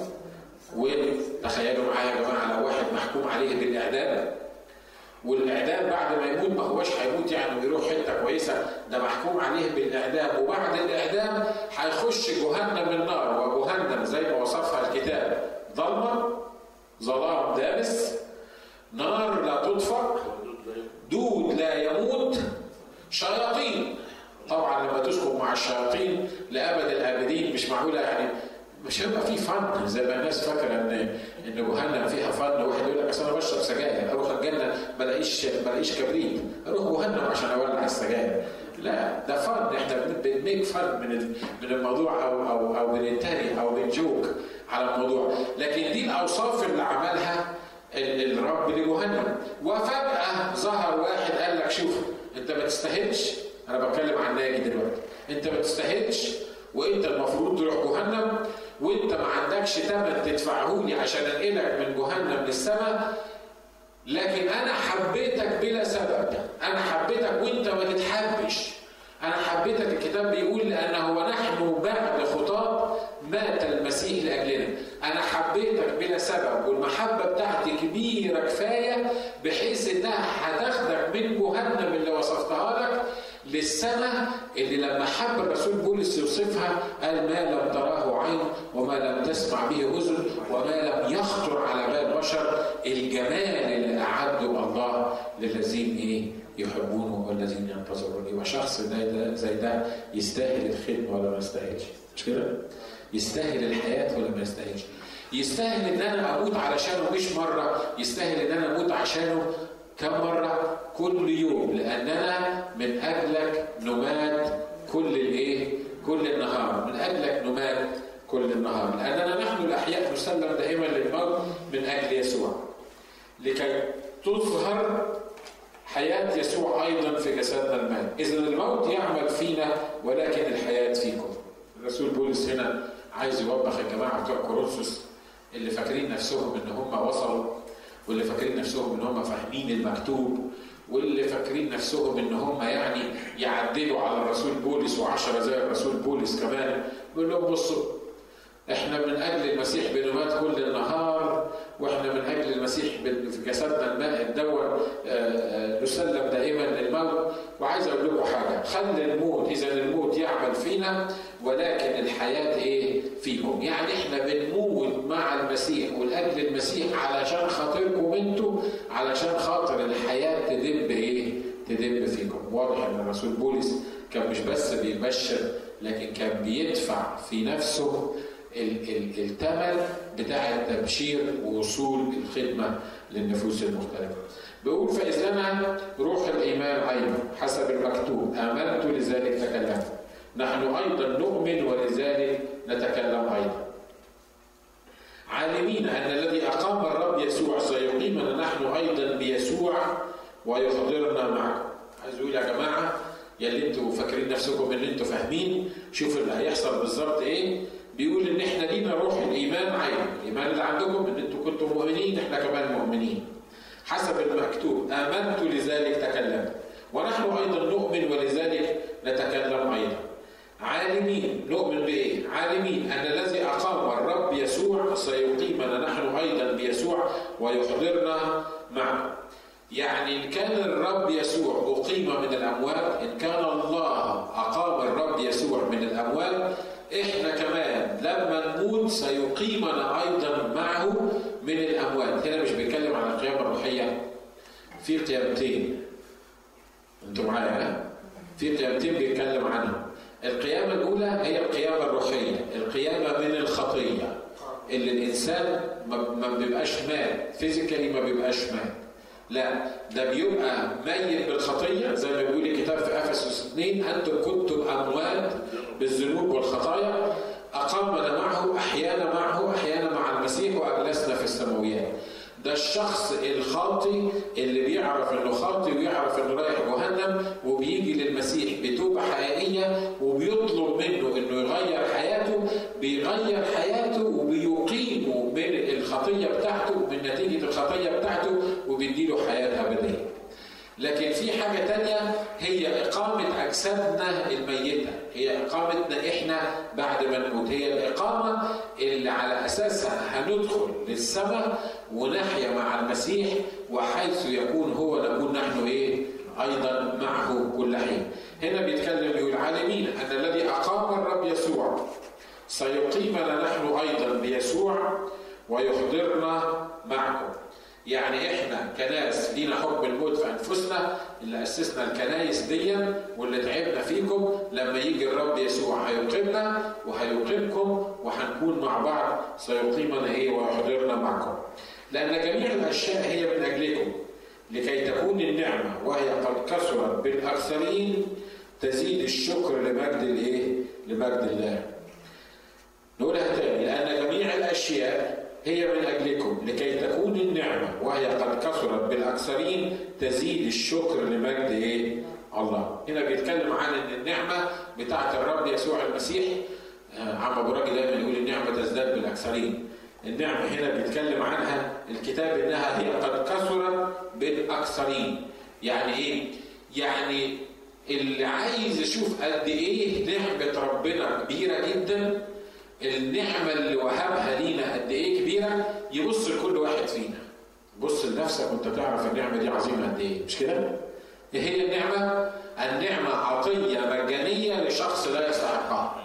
وتخيلوا معايا يا جماعه لو واحد محكوم عليه بالاعدام والاعدام بعد ما يموت ما هوش هيموت يعني ويروح حته كويسه ده محكوم عليه بالاعدام وبعد الاعدام هيخش جهنم النار وجهنم زي ما وصفها الكتاب ظلمه ظلام دامس نار لا تطفأ دود لا يموت شياطين طبعا لما تسكن مع الشياطين لابد الابدين مش معقوله يعني مش هيبقى في فن زي ما الناس فاكره ان ان جهنم فيها فن واحد يقول لك اصل انا بشرب سجاير اروح الجنه بلاقيش بلاقيش كبريت اروح جهنم عشان اولع السجاير لا ده فن احنا بنميك فن من من الموضوع او او او بننتهي او بنجوك على الموضوع لكن دي الاوصاف اللي عملها الرب لجهنم وفجاه ظهر واحد قال لك شوف انت ما تستاهلش انا بتكلم عن ناجي دلوقتي انت ما تستاهلش وانت المفروض تروح جهنم وانت ما عندكش ثمن تدفعه لي عشان انقلك من جهنم للسماء لكن انا حبيتك بلا سبب انا حبيتك وانت ما تتحبش انا حبيتك الكتاب بيقول لانه ونحن بعد خطاب مات المسيح لاجلنا انا حبيتك بلا سبب والمحبه بتاعتي كبيره كفايه بحيث انها هتاخدك من جهنم اللي وصفتها لك للسماء اللي لما حب الرسول بولس يوصفها قال ما لم تراه عين وما لم تسمع به اذن وما لم يخطر على بال بشر الجمال اللي اعده الله للذين ايه يحبونه والذين ينتظرون يبقى شخص زي ده زي ده يستاهل الخدمه ولا ما يستاهلش مش كده؟ يستاهل الحياه ولا ما يستاهلش؟ يستاهل ان انا اموت علشانه مش مره يستاهل ان انا اموت عشانه كم مرة؟ كل يوم لأننا من أجلك نمات كل الإيه؟ كل النهار، من أجلك نمات كل النهار، لأننا نحن الأحياء نسلم دائما للموت من أجل يسوع. لكي تظهر حياة يسوع أيضا في جسدنا المال، إذا الموت يعمل فينا ولكن الحياة فيكم. الرسول بولس هنا عايز يوبخ الجماعة بتوع كورنثوس اللي فاكرين نفسهم إن هم وصلوا واللي فاكرين نفسهم ان هم فاهمين المكتوب واللي فاكرين نفسهم ان هم يعني يعدلوا على الرسول بولس وعشرة زي الرسول بولس كمان يقول لهم بصوا احنا من اجل المسيح بنمات كل النهار واحنا من اجل المسيح في جسدنا الماء الدور نسلم دائما للموت وعايز اقول لكم حاجه خلي الموت اذا الموت يعمل فينا ولكن الحياة إيه فيكم يعني إحنا بنموت مع المسيح ولأجل المسيح علشان خاطركم أنتوا علشان خاطر الحياة تدب إيه تدب فيكم واضح أن الرسول بولس كان مش بس بيبشر لكن كان بيدفع في نفسه الثمن بتاع التبشير ووصول الخدمة للنفوس المختلفة بيقول فإذ لنا روح الإيمان أيضا حسب المكتوب آمنت لذلك تكلمت نحن أيضا نؤمن ولذلك نتكلم أيضا عالمين أن الذي أقام الرب يسوع سيقيمنا نحن أيضا بيسوع ويحضرنا معكم عايز يقول يا جماعة يا اللي انتوا فاكرين نفسكم ان انتوا فاهمين شوف اللي هيحصل بالظبط ايه بيقول ان احنا لينا روح الايمان عين الايمان اللي عندكم ان انتوا كنتم مؤمنين احنا كمان مؤمنين حسب المكتوب امنت لذلك تكلمت ونحن ايضا نؤمن ولذلك نتكلم ايضا عالمين نؤمن بايه؟ عالمين ان الذي اقام الرب يسوع سيقيمنا نحن ايضا بيسوع ويحضرنا معه. يعني ان كان الرب يسوع اقيم من الاموات، ان كان الله اقام الرب يسوع من الاموات، احنا كمان لما نموت سيقيمنا ايضا معه من الاموات هنا مش بيتكلم عن القيامه الروحيه في قيامتين انتوا معايا في قيامتين بيتكلم عنهم القيامه الاولى هي القيامه الروحيه القيامه من الخطيه اللي الانسان ما بيبقاش مات فيزيكالي ما بيبقاش مات لا ده بيبقى ميت بالخطيه زي ما بيقول الكتاب في افسس 2 انتم كنتم اموات بالذنوب والخطايا أقامنا معه أحيانا معه أحيانا مع المسيح وأجلسنا في السماويات ده الشخص الخاطي اللي بيعرف انه خاطي ويعرف انه رايح جهنم وبيجي للمسيح بتوبه حقيقيه وبيطلب منه انه يغير حياته بيغير حياته وبيقيمه من الخطيه بتاعته من نتيجه الخطيه بتاعته وبيديله حياه ابديه. لكن في حاجة تانية هي إقامة أجسادنا الميتة هي إقامتنا إحنا بعد ما نموت هي الإقامة اللي على أساسها هندخل للسماء ونحيا مع المسيح وحيث يكون هو نكون نحن إيه أيضا معه كل حين هنا بيتكلم يقول عالمين أن الذي أقام الرب يسوع سيقيمنا نحن أيضا بيسوع ويحضرنا معكم يعني احنا كناس لينا حب الموت في انفسنا اللي اسسنا الكنايس دي واللي تعبنا فيكم لما يجي الرب يسوع هيقيمنا وهيقيمكم وهنكون مع بعض سيقيمنا ايه ويحضرنا معكم. لان جميع الاشياء هي من اجلكم لكي تكون النعمه وهي قد كثرت بالاكثرين تزيد الشكر لمجد الايه؟ لمجد الله. نقولها تاني لان جميع الاشياء هي من أجلكم لكي تكون النعمة وهي قد كثرت بالأكثرين تزيد الشكر لمجد إيه؟ الله هنا بيتكلم عن ان النعمه بتاعه الرب يسوع المسيح آه، عم ابو راجل دايما يقول النعمه تزداد بالاكثرين النعمه هنا بيتكلم عنها الكتاب انها هي قد كثرت بالاكثرين يعني ايه يعني اللي عايز يشوف قد ايه نعمه ربنا كبيره جدا النعمه اللي وهبها لينا قد ايه كبيره يبص لكل واحد فينا بص لنفسك وانت تعرف النعمه دي عظيمه قد ايه مش كده ايه هي النعمه النعمه عطيه مجانيه لشخص لا يستحقها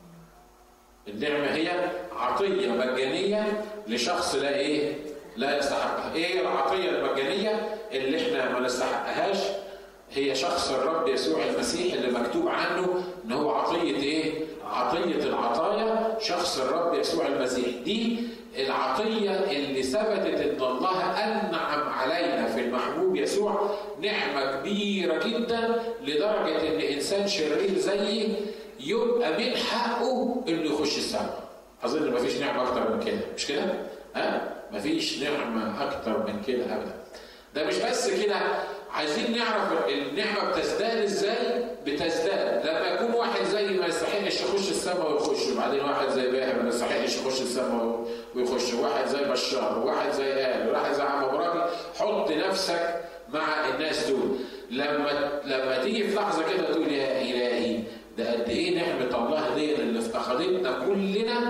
النعمه هي عطيه مجانيه لشخص لا ايه لا يستحقها ايه هي العطيه المجانيه اللي احنا ما نستحقهاش هي شخص الرب يسوع المسيح اللي مكتوب عنه ان هو عطيه ايه عطية العطايا شخص الرب يسوع المسيح دي العطية اللي ثبتت ان الله انعم علينا في المحبوب يسوع نعمة كبيرة جدا لدرجة ان انسان شرير زيي يبقى من حقه انه يخش السماء اظن مفيش نعمة اكتر من كده مش كده؟ ها؟ مفيش نعمة اكتر من كده ابدا ده مش بس كده عايزين نعرف النعمه بتزداد ازاي؟ بتزداد لما يكون واحد زي ما يستحقش يخش السماء ويخش وبعدين واحد زي باهر ما يستحقش يخش السماء ويخش واحد زي بشار وواحد زي آل وواحد زي عم ابراهيم حط نفسك مع الناس دول لما لما تيجي في لحظه كده تقول يا الهي ده قد ايه نعمه الله دي اللي افتقدتنا كلنا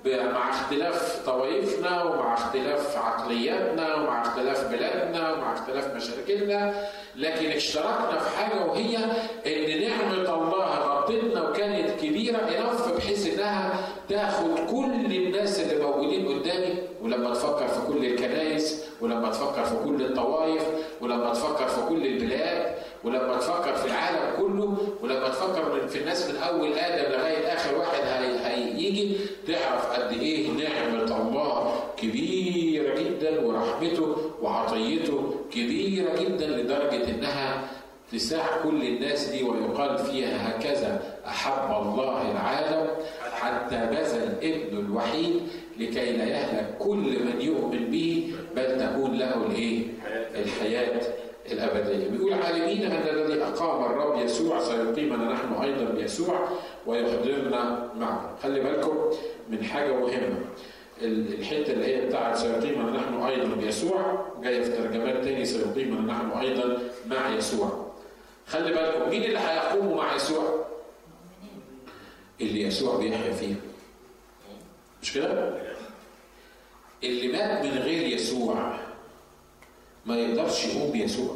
مع اختلاف طوائفنا ومع اختلاف عقلياتنا ومع اختلاف بلادنا ومع اختلاف مشاكلنا لكن اشتركنا في حاجه وهي ان نعمه الله غطتنا وكانت كبيره انف بحيث انها تاخد كل الناس اللي موجودين قدامي ولما تفكر في كل الكنائس ولما تفكر في كل الطوائف ولما تفكر في كل البلاد ولما تفكر في العالم كله ولما تفكر في الناس من اول ادم لغايه اخر واحد هيجي تعرف قد ايه نعمه الله كبيره جدا ورحمته وعطيته كبيره جدا لدرجه انها تساع كل الناس دي ويقال فيها هكذا احب الله العالم حتى بذل ابنه الوحيد لكي لا يهلك كل من يؤمن به بل تكون له الايه؟ الحياه الأبدية بيقول عالمين أن الذي أقام الرب يسوع سيقيمنا نحن أيضا بيسوع ويحضرنا معه خلي بالكم من حاجة مهمة الحتة اللي هي بتاعت سيقيمنا نحن أيضا بيسوع جاية في ترجمات تاني سيقيمنا نحن أيضا مع يسوع خلي بالكم مين اللي هيقوم مع يسوع؟ اللي يسوع بيحيا فيه مش كده؟ اللي مات من غير يسوع ما يقدرش يقوم بيسوع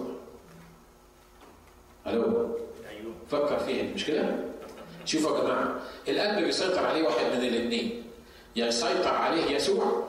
الو ايوه فكر فيها مش كده شوفوا يا جماعه القلب بيسيطر عليه واحد من الاثنين يا يسيطر عليه يسوع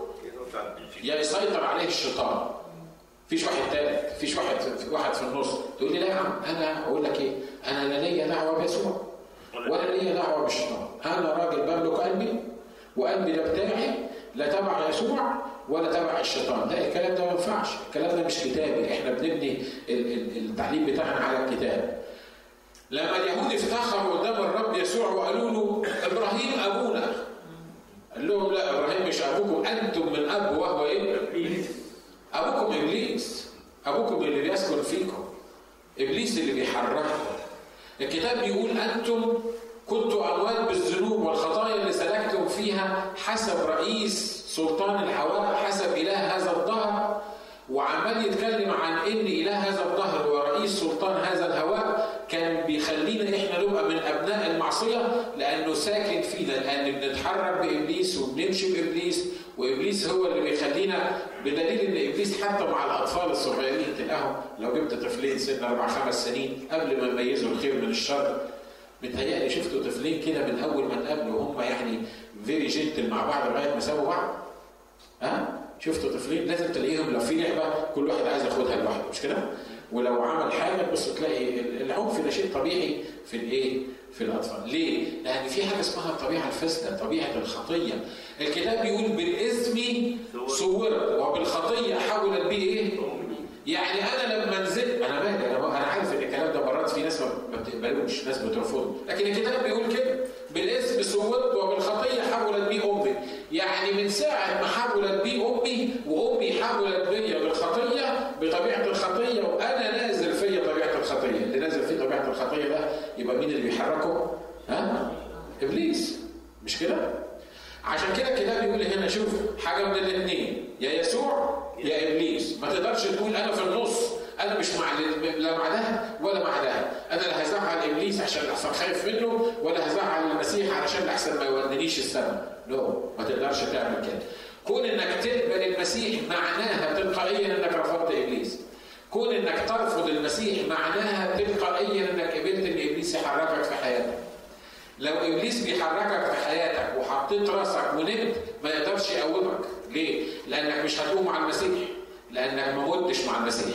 يا يسيطر عليه الشيطان فيش واحد ثالث فيش واحد واحد في النص تقول لي لا يا عم انا اقول لك ايه انا لا ليا دعوه بيسوع ولا ليا دعوه بالشيطان انا راجل بملك قلبي وقلبي ده بتاعي لا تبع يسوع ولا تبع الشيطان لا الكلام ده ما ينفعش الكلام ده مش كتابي احنا بنبني التعليم بتاعنا على الكتاب لما اليهود افتخروا قدام الرب يسوع وقالوا له ابراهيم ابونا قال لهم لا ابراهيم مش ابوكم انتم من اب وهو ايه؟ ابوكم ابليس ابوكم اللي بيسكن فيكم ابليس اللي بيحرككم الكتاب بيقول انتم كنتوا اموات بالذنوب والخطايا اللي سلكتم فيها حسب رئيس سلطان الهواء حسب إله هذا الظهر وعمال يتكلم عن ان اله هذا الظهر ورئيس سلطان هذا الهواء كان بيخلينا احنا نبقى من ابناء المعصيه لانه ساكن فينا لان بنتحرك بابليس وبنمشي بابليس وابليس هو اللي بيخلينا بدليل ان ابليس حتى مع الاطفال الصغيرين تلاقيهم لو جبت طفلين سن اربع خمس سنين قبل ما يميزوا الخير من الشر متهيألي شفتوا طفلين كده من اول ما اتقابلوا وهم يعني فيري جنتل مع بعض لغايه ما سابوا بعض ها شفتوا طفلين لازم تلاقيهم لو في لعبه كل واحد عايز ياخدها لوحده مش كده؟ ولو عمل حاجه بص تلاقي العنف ده شيء طبيعي في الايه؟ في الاطفال، ليه؟ لان في حاجه اسمها الطبيعه الفاسده، طبيعه الخطيه. الكتاب بيقول بالاثم صورت وبالخطيه حولت به ايه؟ يعني انا لما نزلت انا مالي انا انا عارف ان الكلام ده مرات في ناس ما بتقبلوش ناس بترفضه لكن الكتاب بيقول كده بالاسم صوت وبالخطيه حولت بي امي يعني من ساعه ما حولت بي امي وامي حولت بي بالخطيه بطبيعه الخطيه وانا نازل في طبيعه الخطيه اللي نازل في طبيعه الخطيه ده يبقى مين اللي بيحركه؟ ها؟ ابليس مش كده؟ عشان كده الكتاب بيقول هنا شوف حاجه من الاثنين يا يسوع يا ابليس ما تقدرش تقول انا في النص انا مش مع لا مع ده ولا مع ده انا لا هزعل ابليس عشان احسن خايف منه ولا هزعل المسيح علشان احسن ما يودنيش السماء نو ما تقدرش تعمل كده كون انك تقبل المسيح معناها تلقائيا انك رفضت ابليس كون انك ترفض المسيح معناها تلقائيا انك قبلت ان ابليس يحركك في حياتك لو ابليس بيحركك في حياتك وحطيت راسك ونمت ما يقدرش يقومك ليه؟ لانك مش هتقوم مع المسيح لانك ما متش مع المسيح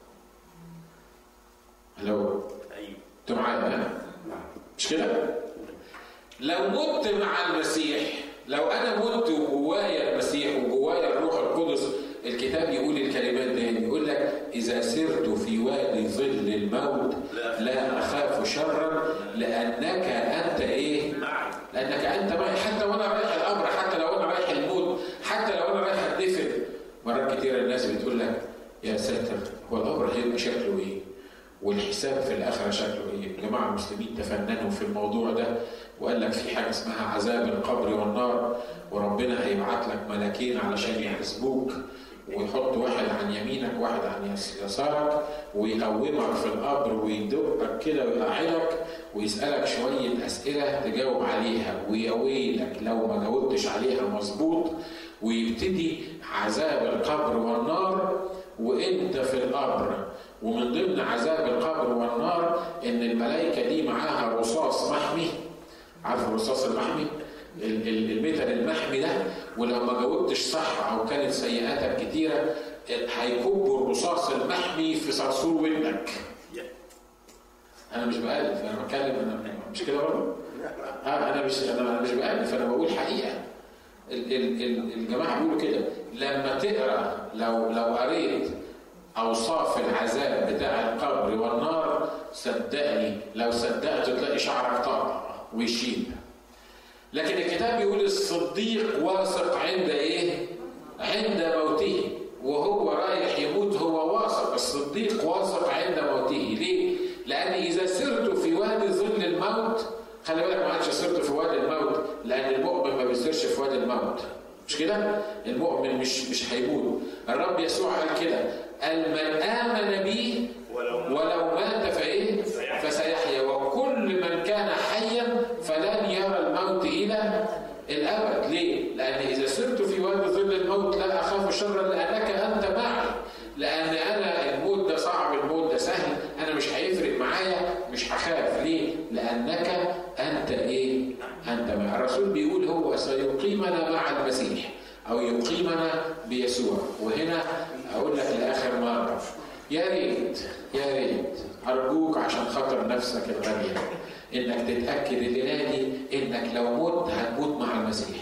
الو ايوه انت معايا مش كده؟ لو مت مع المسيح لو انا مت وجوايا المسيح وجوايا الروح القدس الكتاب يقول الكلمات دي يقول لك اذا سرت في وادي ظل الموت لا اخاف شرا لانك انت ايه؟ لانك انت معي حتى وانا رايح الامر حتى لو انا رايح الموت حتى لو انا رايح اتدفن مرات كتير الناس بتقول لك يا ساتر هو الامر هيبقى شكله ايه؟ والحساب في الاخره شكله ايه؟ يا جماعه المسلمين تفننوا في الموضوع ده وقال لك في حاجه اسمها عذاب القبر والنار وربنا هيبعت لك ملاكين علشان يحاسبوك ويحط واحد عن يمينك واحد عن يسارك ويقومك في القبر ويدقك كده ويقعدك ويسألك شوية أسئلة تجاوب عليها ويا ويلك لو ما جاوبتش عليها مظبوط ويبتدي عذاب القبر والنار وانت في القبر ومن ضمن عذاب القبر والنار ان الملائكه دي معاها رصاص محمي عارف الرصاص المحمي الميتال المحمي ده ولو ما جاوبتش صح او كانت سيئاتك كتيره هيكبوا الرصاص المحمي في صرصور ودنك انا مش بألف انا بتكلم انا مش كده برضه؟ اه انا مش انا مش بألف انا بقول حقيقه الجماعه بيقولوا كده لما تقرا لو لو قريت اوصاف العذاب بتاع القبر والنار صدقني لو صدقت تلاقي شعرك طاقه ويشيل لكن الكتاب بيقول الصديق واثق عند ايه؟ عند موته وهو رايح يموت هو واثق الصديق واثق عند موته ليه؟ لأن إذا سرت في وادي ظل الموت خلي بالك ما عادش سرت في وادي الموت لأن المؤمن ما بيسيرش في وادي الموت مش كده؟ المؤمن مش مش هيموت الرب يسوع قال كده قال من آمن بي ولو مات فإيه؟ فسيحيا وكل من كان حيا فلن يرى الموت إلى الأبد ليه؟ لأن إذا سرت في وادي ظل الموت لا أخاف شرا لأنك أنت معي لأن أنا الموت ده صعب الموت ده سهل أنا مش هيفرق معايا مش هخاف ليه؟ لأنك أنت إيه؟ أنت معي الرسول بيقول هو سيقيمنا مع المسيح أو يقيمنا بيسوع وهنا أقول لك لآخر مرة يا ريت يا ريت أرجوك عشان خاطر نفسك الغالية إنك تتأكد الليلة دي إنك لو مت هتموت مع المسيح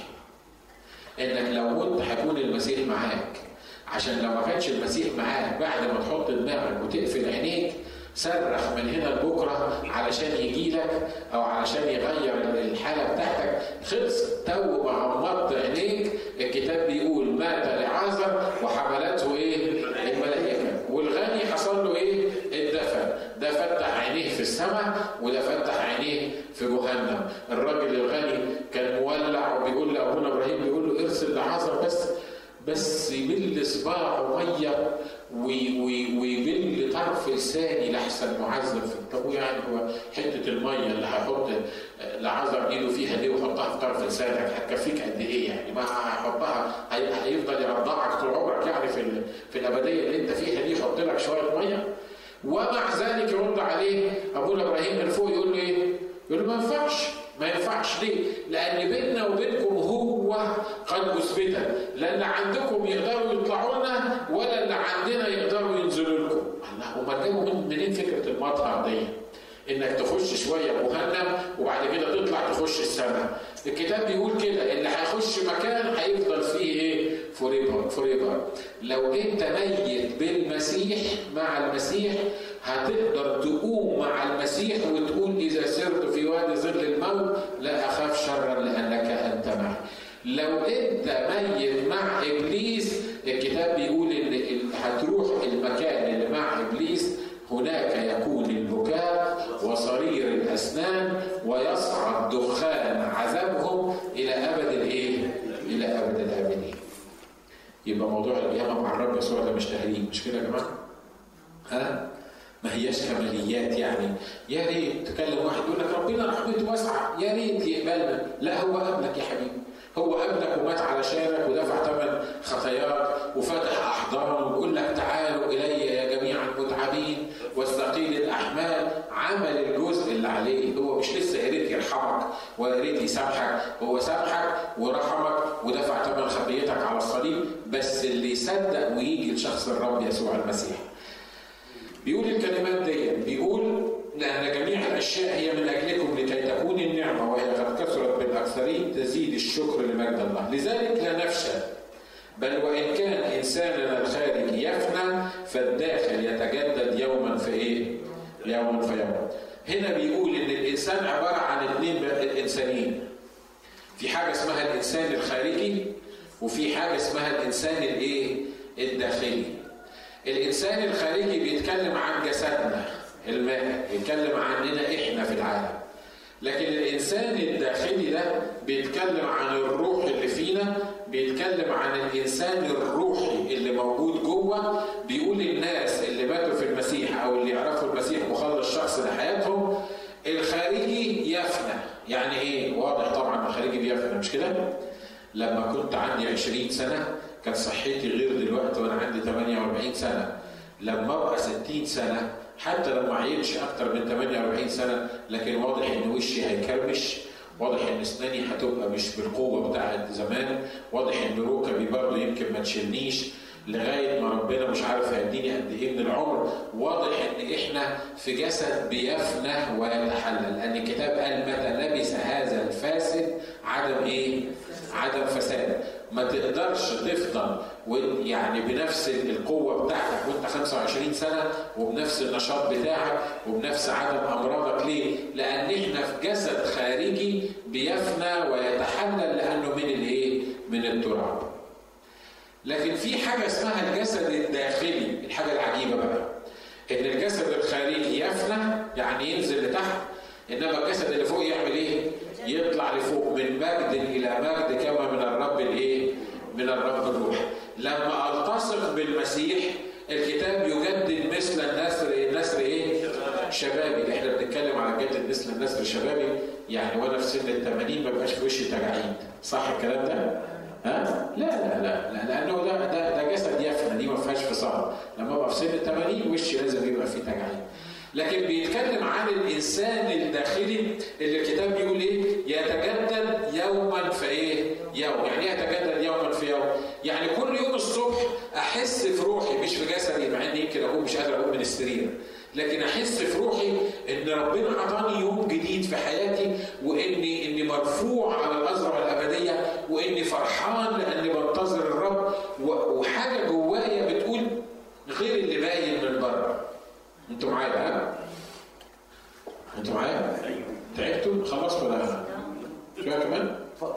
إنك لو مت هيكون المسيح معاك عشان لو ما كانش المسيح معاك بعد ما تحط دماغك وتقفل عينيك صرخ من هنا لبكره علشان يجي لك او علشان يغير الحاله بتاعتك خلص تو ما غمضت عينيك الكتاب بيقول مات لعازر وحملته ايه؟ الملائكه والغني حصل له ايه؟ الدفن ده فتح عينيه في السماء وده فتح عينيه في جهنم الراجل الغني كان مولع وبيقول لابونا ابراهيم بيقول له ارسل لعازر بس بس يبل صباعه ميه ويبل طرف لساني لحسن معذب في طب يعني هو حته الميه اللي هيحط لعذر ايده فيها دي ويحطها في طرف لسانك هتكفيك قد ايه يعني ما هيحطها هيفضل يرضعك طول عمرك يعني في في الابديه اللي انت فيها دي يحط لك شويه ميه ومع ذلك يرد عليه ابونا ابراهيم من فوق يقول له ايه؟ يقول له ما ينفعش ما ينفعش ليه؟ لأن بيننا وبينكم هو قد أثبت لا اللي عندكم يقدروا يطلعوا لنا ولا اللي عندنا يقدروا ينزلوا لكم. الله وما جابوا منين فكرة المطهر دي؟ انك تخش شويه جهنم وبعد كده تطلع تخش السماء. الكتاب بيقول كده اللي هيخش مكان هيفضل فيه ايه؟ فوريفر فوريفر. لو انت ميت بالمسيح مع المسيح هتقدر تقوم مع المسيح وتقول اذا سرت في وادي ظل الموت لا اخاف شرا لانك انت معي. لو انت ميت مع ابليس الكتاب بيقول ان هتروح المكان اللي مع ابليس هناك يكون البكاء وصرير الاسنان ويصعد دخان عذابهم الى ابد الايه؟ الى ابد الابدين. يبقى موضوع القيامه مع الرب يسوع ده مش تهريج مش كده يا جماعه؟ ها؟ ما هياش كماليات يعني يا ريت تكلم واحد يقول لك ربنا رحمته واسعه يا ريت يقبلنا لا هو قبلك يا حبيبي هو قبلك ومات علشانك ودفع ثمن خطاياك وفتح احضانه ويقول لك تعالوا الي يا جميع المتعبين والثقيل الاحمال عمل الجزء اللي عليه هو مش لسه يا ريت يرحمك ويا ريت يسامحك هو سامحك ورحمك ودفع ثمن خطيتك على الصليب بس اللي يصدق ويجي لشخص الرب يسوع المسيح بيقول الكلمات دي بيقول لأن جميع الأشياء هي من أجلكم لكي تكون النعمة وهي قد كثرت بالأكثرين تزيد الشكر لمجد الله لذلك لا نفشل بل وإن كان إنساننا الخارجي يفنى فالداخل يتجدد يوما في إيه؟ يوما في يوم هنا بيقول إن الإنسان عبارة عن اثنين إنسانين في حاجة اسمها الإنسان الخارجي وفي حاجة اسمها الإنسان الإيه؟ الداخلي الإنسان الخارجي بيتكلم عن جسدنا الماء بيتكلم عننا إحنا في العالم لكن الإنسان الداخلي ده بيتكلم عن الروح اللي فينا بيتكلم عن الإنسان الروحي اللي موجود هو بيقول الناس اللي ماتوا في المسيح او اللي يعرفوا المسيح مخلص شخص لحياتهم الخارجي يفنى يعني ايه واضح طبعا الخارجي بيفنى مش كده لما كنت عندي 20 سنه كانت صحتي غير دلوقتي وانا عندي 48 سنه لما ابقى 60 سنه حتى لو ما عينش اكتر من 48 سنه لكن واضح ان وشي هيكرمش واضح ان اسناني هتبقى مش بالقوه بتاعت زمان واضح ان ركبي برضه يمكن ما تشيلنيش لغايه ما ربنا مش عارف هيديني قد ايه من العمر واضح ان احنا في جسد بيفنى ويتحلل لان الكتاب قال متى لبس هذا الفاسد عدم ايه؟ عدم فساد ما تقدرش تفضل يعني بنفس القوة بتاعتك وانت 25 سنة وبنفس النشاط بتاعك وبنفس عدم أمراضك ليه؟ لأن احنا في جسد خارجي بيفنى ويتحلل لأنه من الايه؟ من التراب. لكن في حاجة اسمها الجسد الداخلي، الحاجة العجيبة بقى. إن الجسد الخارجي يفنى يعني ينزل لتحت إنما الجسد اللي فوق يعمل إيه؟ يطلع لفوق من مجد إلى مجد كما من الرب الإيه؟ من الرب الروح لما التصق بالمسيح الكتاب يجدد مثل النسر النسر ايه؟ شبابي احنا بنتكلم على جدد مثل النسر الشبابي يعني وانا في سن ال 80 ما بقاش في وشي تجاعيد صح الكلام ده؟ ها؟ لا لا لا, لا لانه ده ده, ده جسد يفنى دي ما فيهاش فصال لما ابقى في سن ال 80 وشي لازم يبقى فيه تجاعيد لكن بيتكلم عن الانسان الداخلي اللي الكتاب بيقول ايه؟ يتجدد يوما في ايه؟ يوم، يعني ايه يتجدد يوما في يوم؟ يعني كل يوم الصبح احس في روحي مش في جسدي مع اني يمكن اكون مش قادر اقوم من السرير، لكن احس في روحي ان ربنا اعطاني يوم جديد في حياتي واني اني مرفوع على الازرع الابديه واني فرحان لاني بنتظر الرب وحاجه جوايا بتقول غير اللي باين من بره. انتوا معايا ها؟ انتوا معايا؟ ايوه تعبتوا؟ خلاص ولا شويه كمان؟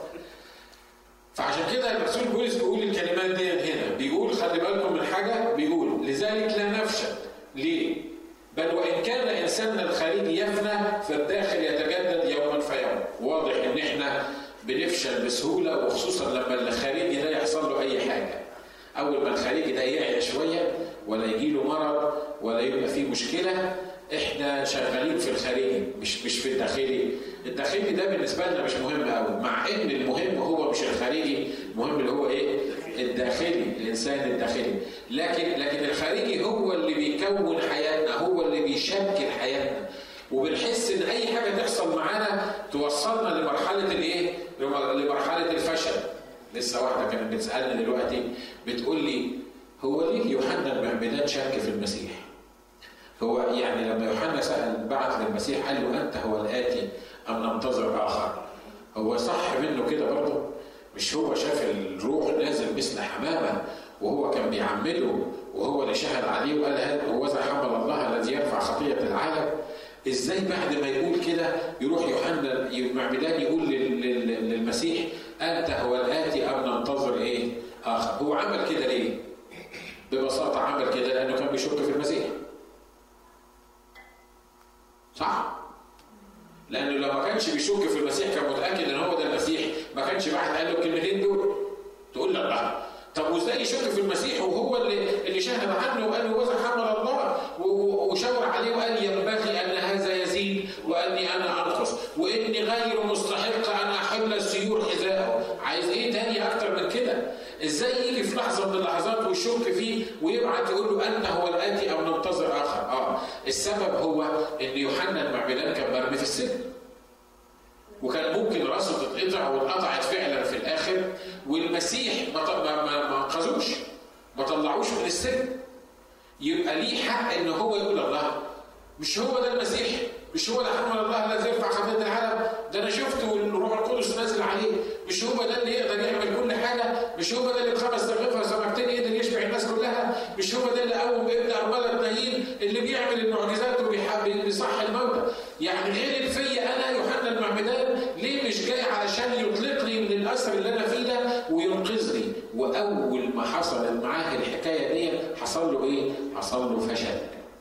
فعشان كده الرسول بولس بيقول الكلمات دي هنا بيقول خلي بالكم من حاجه بيقول لذلك لا نفشل ليه؟ بل وان كان انساننا الخارجي يفنى فالداخل يتجدد يوما فيوم واضح ان احنا بنفشل بسهوله وخصوصا لما الخارجي ده يحصل له اي حاجه اول ما الخارجي ده يعيا شويه ولا يجي له مرض ولا يبقى فيه مشكله احنا شغالين في الخارجي مش مش في الداخلي الداخلي ده بالنسبه لنا مش مهم قوي مع ان المهم هو مش الخارجي المهم اللي هو ايه الداخلي الانسان الداخلي لكن لكن الخارجي هو اللي بيكون حياتنا هو اللي بيشكل حياتنا وبنحس ان اي حاجه تحصل معانا توصلنا لمرحله الايه لمرحله الفشل لسه واحده كانت بتسالني دلوقتي بتقول لي هو ليه يوحنا المعمدان شك في المسيح هو يعني لما يوحنا سال بعت للمسيح قال له انت هو الاتي ام ننتظر اخر هو صح منه كده برضه مش هو شاف الروح نازل مثل حمامه وهو كان بيعمده وهو اللي شهد عليه وقال هذا هو ذا حمل الله الذي يرفع خطيه العالم ازاي بعد ما يقول كده يروح يوحنا المعمدان يقول للمسيح انت هو الاتي ام ننتظر ايه اخر هو عمل كده ليه ببساطه عمل كده لانه كان بيشك في المسيح صح لانه لو ما كانش بيشك في المسيح كان متاكد ان هو ده المسيح ما كانش واحد قال له الكلمتين دول تقول لا لا طب وازاي يشك في المسيح وهو اللي اللي شهد عنه وقال له وذا حمل الله وشاور عليه وقال ينبغي ان هذا يزيد واني انا انقص واني غير مستحق ان احل السيور حذاءه عايز ايه تاني اكتر من كده ازاي يجي في لحظه من اللحظات ويشك فيه ويبعت يقول له انت هو الاتي او ننتظر اخر اه السبب هو ان يوحنا المعمدان كان مرمي في السجن وكان ممكن راسه تتقطع واتقطعت فعلا في الاخر والمسيح ما ما انقذوش ما طلعوش من السجن يبقى ليه حق ان هو يقول الله مش هو ده المسيح مش هو ده حمل الله الذي يرفع خطيه العالم ده انا شفته والروح القدس نازل عليه مش هو ده اللي يقدر يعمل كل حاجه مش هو ده اللي بخمس دقائق سمكتين يقدر يشبع الناس كلها مش هو ده اللي قوم ابن ارمله النايين اللي بيعمل المعجزات وبيصح الموتى يعني غير فيا انا يوحنا المعمدان ليه مش جاي علشان يطلقني من الاسر اللي انا فيه ده وينقذني واول ما حصلت معاه الحكايه دي حصل له ايه؟ حصل له فشل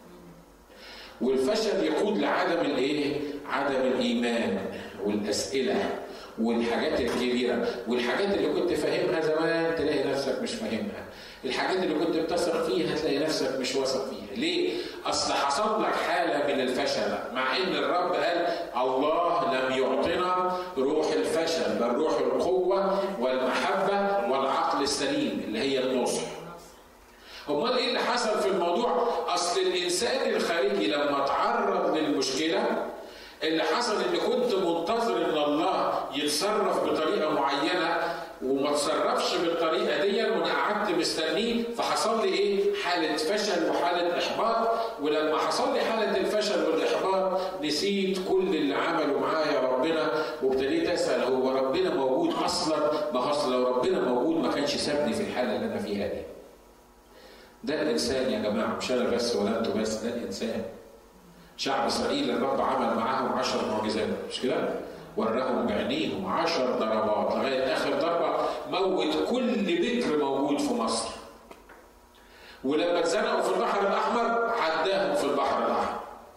والفشل يقود لعدم الايه؟ عدم الايمان والاسئله والحاجات الكبيره والحاجات اللي كنت فاهمها زمان تلاقي نفسك مش فاهمها الحاجات اللي كنت بتثق فيها هتلاقي نفسك مش واثق فيها ليه اصل حصل لك حاله من الفشل مع ان الرب قال الله لم يعطنا روح الفشل بل روح القوه والمحبه والعقل السليم اللي هي النصح امال ايه اللي حصل في الموضوع اصل الانسان الخارجي لما تعرض للمشكله اللي حصل ان كنت منتظر ان الله يتصرف بطريقه معينه وما تصرفش بالطريقه دي وانا قعدت مستنيه فحصل لي ايه؟ حاله فشل وحاله احباط ولما حصل لي حاله الفشل والاحباط نسيت كل اللي عمله معايا ربنا وابتديت اسال هو ربنا موجود اصلا؟ ما اصل لو ربنا موجود ما كانش سابني في الحاله اللي انا فيها دي. ده الانسان يا جماعه مش انا بس ولا انتوا بس ده الانسان. شعب اسرائيل الرب عمل معاهم عشر معجزات مش كده؟ وراهم بعينيهم عشر ضربات لغايه اخر ضربه موت كل بكر موجود في مصر. ولما اتزنقوا في البحر الاحمر عداهم في البحر الاحمر.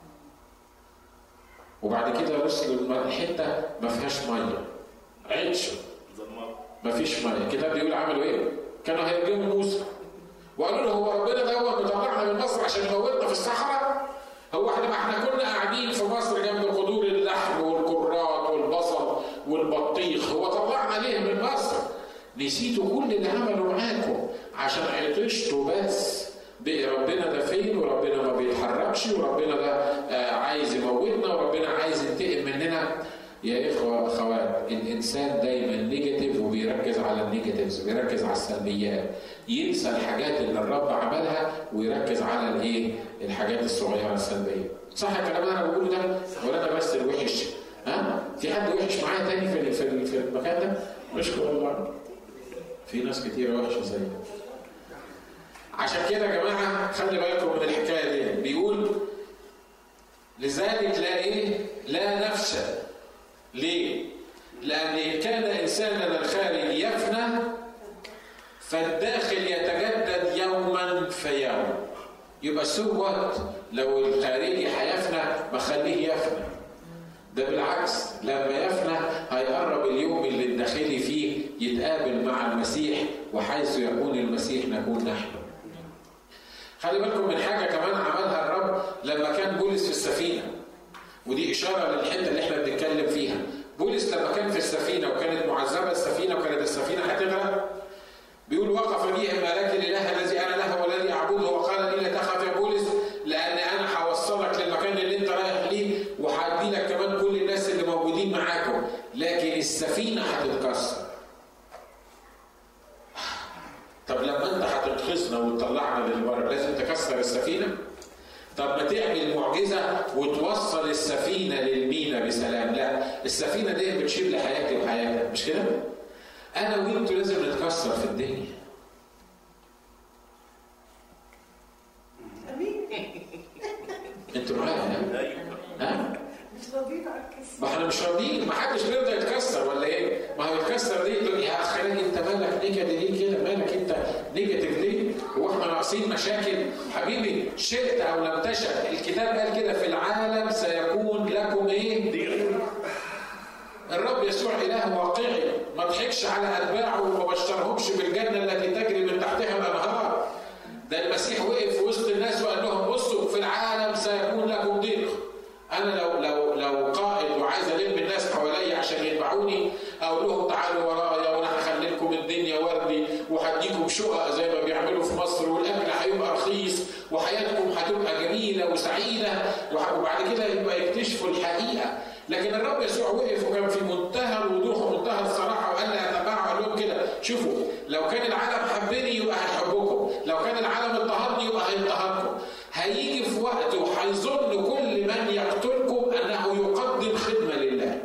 وبعد كده وصلوا الحته ما فيهاش ميه. عطشوا. ما فيش ميه، الكتاب بيقول عملوا ايه؟ كانوا هيرجموا موسى. وقالوا له هو ربنا ده مطلعنا من مصر عشان يموتنا في الصحراء؟ هو احنا ما احنا كنا قاعدين في مصر جنب قدور اللحم والكرات والبصل والبطيخ هو طلعنا ليه من مصر؟ نسيتوا كل اللي عمله معاكم عشان عطشتوا بس بقي ربنا ده فين وربنا ما بيتحركش وربنا ده آه عايز يموتنا وربنا عايز ينتقم مننا يا اخوه اخوات الانسان دايما نيجاتيف وبيركز على النيجاتيفز بيركز على السلبيات ينسى الحاجات اللي الرب عملها ويركز على الايه الحاجات الصغيره السلبيه صح الكلام اللي انا بقوله ده ولا انا بس الوحش ها في حد وحش معايا تاني في في في المكان ده نشكر الله في ناس كتير وحشه زي عشان كده يا جماعه خلي بالكم من الحكايه دي بيقول لذلك لا ايه لا نفشل ليه لان ان كان انساننا الخارج يفنى فالداخل يتجدد يوما فيوم يبقى سوت لو الخارجي هيفنى بخليه يفنى ده بالعكس لما يفنى هيقرب اليوم اللي الداخلي فيه يتقابل مع المسيح وحيث يكون المسيح نكون نحن خلي بالكم من حاجة كمان عملها الرب لما كان بولس في السفينة ودي إشارة للحتة اللي احنا بنتكلم فيها بولس لما كان في السفينة وكانت معذبة السفينة وكانت السفينة هتغرق بيقول وقف بي ملاك الاله الذي انا له والذي اعبده وقال لي لا تخف يا بولس لان انا هوصلك للمكان اللي انت رايح ليه وهدي لك كمان كل الناس اللي موجودين معاكم لكن السفينه هتتكسر. طب لما انت هتنقذنا وتطلعنا للبر لازم تكسر السفينه؟ طب ما تعمل معجزه وتوصل السفينه للمينا بسلام، لا السفينه دي بتشير لحياتي وحياتك مش كده؟ انا وانتوا لازم نتكسر في الدنيا انتوا معايا ها؟ مش راضيين على الكسر ما احنا مش راضيين ما حدش بيرضى يتكسر ولا ايه؟ ما هو يتكسر ليه؟ يا اخي انت مالك نيجاتيف ليه كده؟ مالك انت نيجاتيف ليه؟ هو احنا ناقصين مشاكل؟ حبيبي شئت او لم تشأ الكتاب قال كده في العالم سيكون لكم ايه؟ الرب يسوع اله واقعي ما ضحكش على اتباعه وما بشرهمش بالجنه التي تجري من تحتها الانهار ده المسيح وقف في وسط الناس وقال لهم بصوا في العالم سيكون لكم ضيق انا لو لو لو قائد وعايز الم الناس حواليا عشان يتبعوني اقول لهم تعالوا ورايا وانا هخلي لكم الدنيا وردي وهديكم شقق زي ما بيعملوا في مصر والاكل هيبقى رخيص وحياتكم هتبقى جميله وسعيده وبعد كده يبقى يكتشفوا الحقيقه لكن الرب يسوع وقف وكان في منتهى الوضوح ومنتهى الصراحه وقال لي اتبعوا قال لهم كده شوفوا لو كان العالم حبني يبقى هيحبكم لو كان العالم اضطهدني يبقى هيضطهدكم هيجي في وقت وهيظن كل من يقتلكم انه يقدم خدمه لله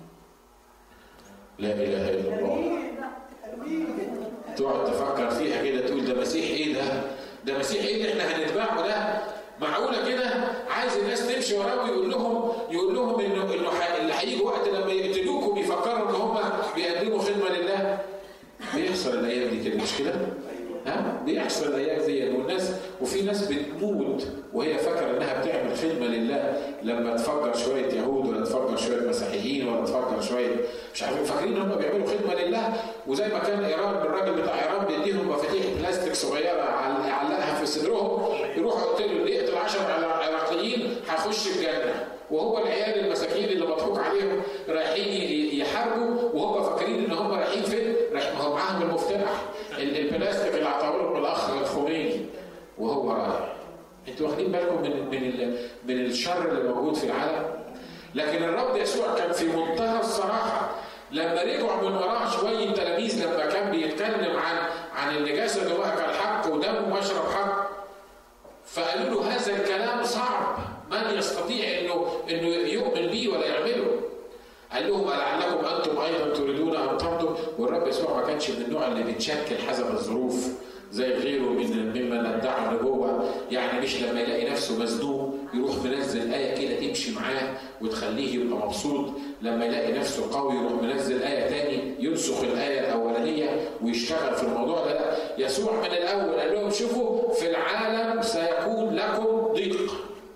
لا اله الا الله تقعد تفكر فيها كده تقول ده مسيح ايه ده ده مسيح ايه اللي احنا هنتبعه ده معقوله كده عايز الناس تمشي وراه ويقول لهم يقول لهم انه انه اللي هيجي وقت لما يقتلوكم يفكروا ان هم بيقدموا خدمه لله بيحصل الايام دي كده مش كده؟ ها بيحصل الايام دي والناس وفي ناس بتموت وهي فاكره انها بتعمل خدمه لله لما تفكر شويه يهود ولا تفكر شويه مسيحيين ولا تفكر شويه مش عارفين فاكرين ان هم بيعملوا خدمه لله وزي ما كان ايران الراجل بتاع ايران بيديهم مفاتيح بلاستيك صغيره يعلقها في صدرهم يروح يقول له اللي يقتل 10 عراقيين هيخش الجنه وهو العيال المساكين اللي مضحوك عليهم رايحين يحاربوا وهم فاكرين ان هم رايحين فين؟ رايح ما هو معاهم المفتاح البلاستيك اللي اعطاه لهم الاخ الخميني وهو رايح انتوا واخدين بالكم من من من الشر اللي موجود في العالم؟ لكن الرب يسوع كان في منتهى الصراحه لما رجعوا من وراه شويه تلاميذ لما كان بيتكلم عن عن ان جسده واكل حق ودمه واشرب حق فقالوا له هذا الكلام صعب من يستطيع انه انه يؤمن به ولا يعمله قال لهم لعلكم انتم ايضا تريدون ان تمضوا والرب يسوع ما كانش من النوع اللي بيتشكل حسب الظروف زي غيره من ممن ادعى النبوه يعني مش لما يلاقي نفسه مزنوق يروح منزل ايه كده تمشي معاه وتخليه يبقى مبسوط لما يلاقي نفسه قوي يروح منزل ايه تاني ينسخ الايه الاولانيه ويشتغل في الموضوع ده لا يسوع من الاول قال لهم شوفوا في العالم سيكون لكم ضيق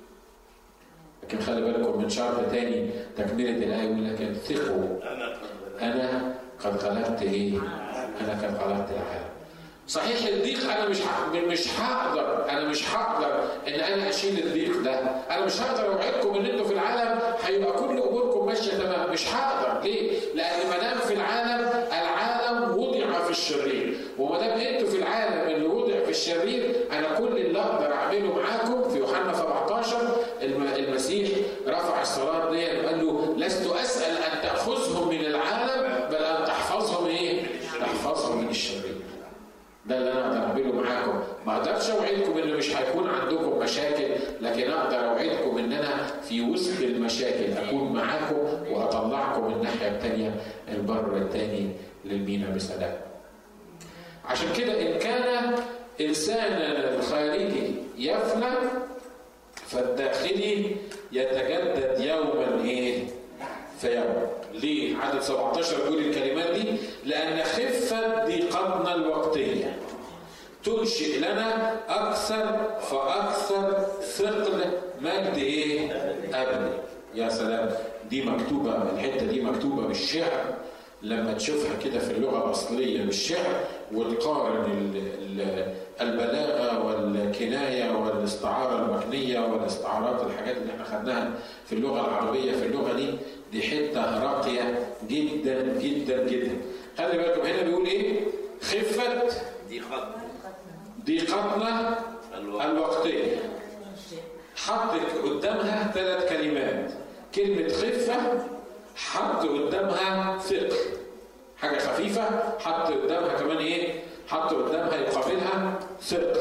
لكن خلي بالكم من شرط تاني تكمله الايه يقول لك ثقوا انا قد غلبت ايه؟ انا قد غلبت العالم صحيح الضيق انا مش مش هقدر انا مش هقدر ان انا اشيل الضيق ده انا مش هقدر اوعدكم ان انتوا في العالم هيبقى كل اموركم ماشيه تمام مش هقدر ليه؟ لان ما دام في العالم العالم وضع في الشرير وما دام انتوا في العالم اللي وضع في الشرير انا كل اللي اقدر اعمله معاكم في يوحنا 17 المسيح رفع الصلاه دي وقال له لست اسال ان تاخذهم من العالم بل ان تحفظهم ايه؟ تحفظهم من الشرير ده اللي انا اقدر اعمله معاكم ما اقدرش اوعدكم ان مش هيكون عندكم مشاكل لكن اقدر اوعدكم ان انا في وسط المشاكل اكون معاكم واطلعكم الناحيه الثانيه البر الثاني للمينا بسلام عشان كده ان كان انسانا الخارجي يفنى فالداخلي يتجدد يوما ايه في يوم ليه عدد 17 يقول الكلمات دي لان خفه ضيقتنا الوقتيه تنشئ لنا اكثر فاكثر ثقل مجد ايه ابدي يا سلام دي مكتوبه الحته دي مكتوبه بالشعر لما تشوفها كده في اللغه الاصليه بالشعر وتقارن البلاغه والكنايه والاستعاره المكنيه والاستعارات الحاجات اللي احنا خدناها في اللغه العربيه في اللغه دي دي حته راقيه جدا جدا جدا خلي بالكم هنا بيقول ايه خفه ضيقتنا الوقتيه حط قدامها ثلاث كلمات كلمه خفه حط قدامها ثقل حاجه خفيفه حط قدامها كمان ايه حط قدامها يقابلها ثقل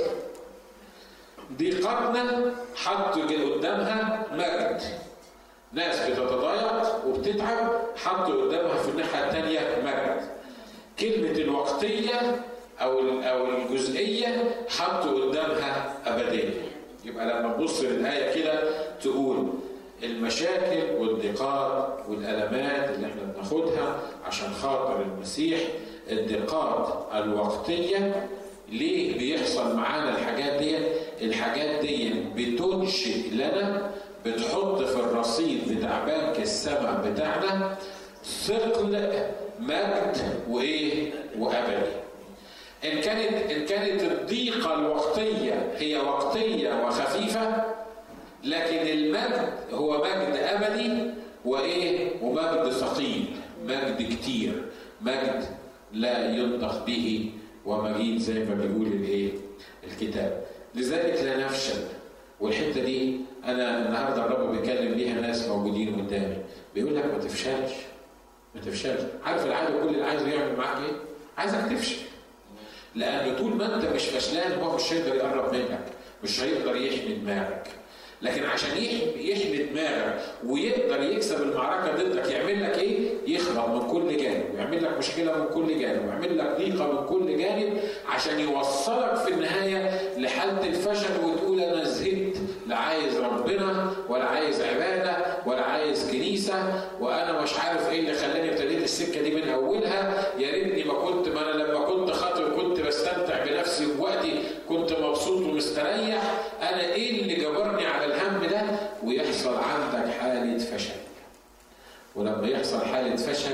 ضيقتنا حط قدامها مجد ناس بتتضايق وبتتعب حط قدامها في الناحيه الثانيه مجد كلمه الوقتيه او او الجزئيه حط قدامها ابديه يبقى لما تبص للايه كده تقول المشاكل والضيقات والالمات اللي احنا بناخدها عشان خاطر المسيح الضيقات الوقتيه ليه بيحصل معانا الحاجات دي الحاجات دي بتنشئ لنا بتحط في الرصيد بتاع بنك السماء بتاعنا ثقل مجد وايه وابدي ان كانت ان كانت الضيقه الوقتيه هي وقتيه وخفيفه لكن المجد هو مجد ابدي وايه ومجد ثقيل مجد كتير مجد لا ينطق به ومجيد زي ما بيقول الايه الكتاب لذلك لا نفشل والحته دي انا النهارده الرب بيكلم بيها ناس موجودين قدامي بيقول لك ما تفشلش ما تفشلش عارف العدو كل اللي عايزه يعمل معاك ايه؟ عايزك تفشل لان طول ما انت مش فشلان هو مش هيقدر يقرب منك مش هيقدر يحمي دماغك لكن عشان يحمي دماغك ويقدر يكسب المعركه ضدك يعمل لك ايه؟ يخرب من كل جانب ويعمل لك مشكله من كل جانب ويعمل لك ضيقه من كل جانب عشان يوصلك في النهايه لحاله الفشل وتقول انا زهقت لا عايز ربنا ولا عايز عباده ولا عايز كنيسه وانا مش عارف ايه اللي خلاني ابتديت السكه دي من اولها يا ريتني ما كنت ما انا لما كنت خاطر كنت بستمتع بنفسي بوقتي كنت مبسوط ومستريح انا ايه اللي جبرني على الهم ده ويحصل عندك حاله فشل ولما يحصل حاله فشل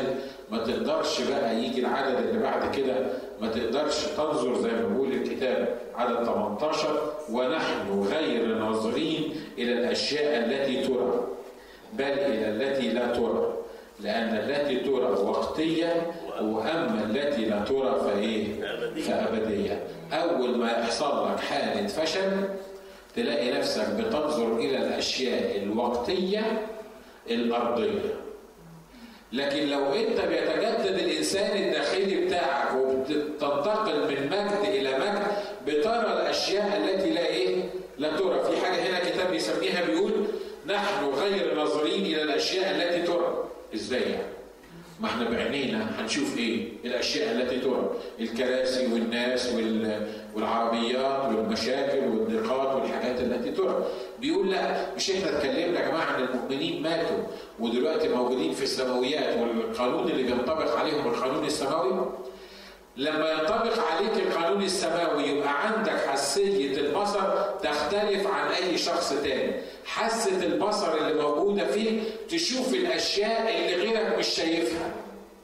ما تقدرش بقى يجي العدد اللي بعد كده ما تقدرش تنظر زي ما بيقول الكتاب عدد 18 ونحن غير ناظرين الى الاشياء التي ترى بل الى التي لا ترى لان التي ترى وقتيه واما التي لا ترى فايه؟ فابديه اول ما يحصل لك حاله فشل تلاقي نفسك بتنظر الى الاشياء الوقتيه الارضيه لكن لو انت بيتجدد الانسان الداخلي بتاعك وبتنتقل من مجد الى مجد بترى الاشياء التي لا ايه؟ لا ترى، في حاجه هنا كتاب بيسميها بيقول نحن غير ناظرين الى الاشياء التي ترى، ازاي يعني؟ ما احنا بعينينا هنشوف ايه؟ الاشياء التي ترى، الكراسي والناس والعربيات والمشاكل والضيقات والحاجات التي ترى. بيقول لا مش احنا اتكلمنا يا جماعه عن المؤمنين ماتوا ودلوقتي موجودين في السماويات والقانون اللي بينطبق عليهم القانون السماوي لما ينطبق عليك القانون السماوي يبقى عندك حساسية البصر تختلف عن أي شخص تاني حاسة البصر اللي موجودة فيه تشوف الأشياء اللي غيرك مش شايفها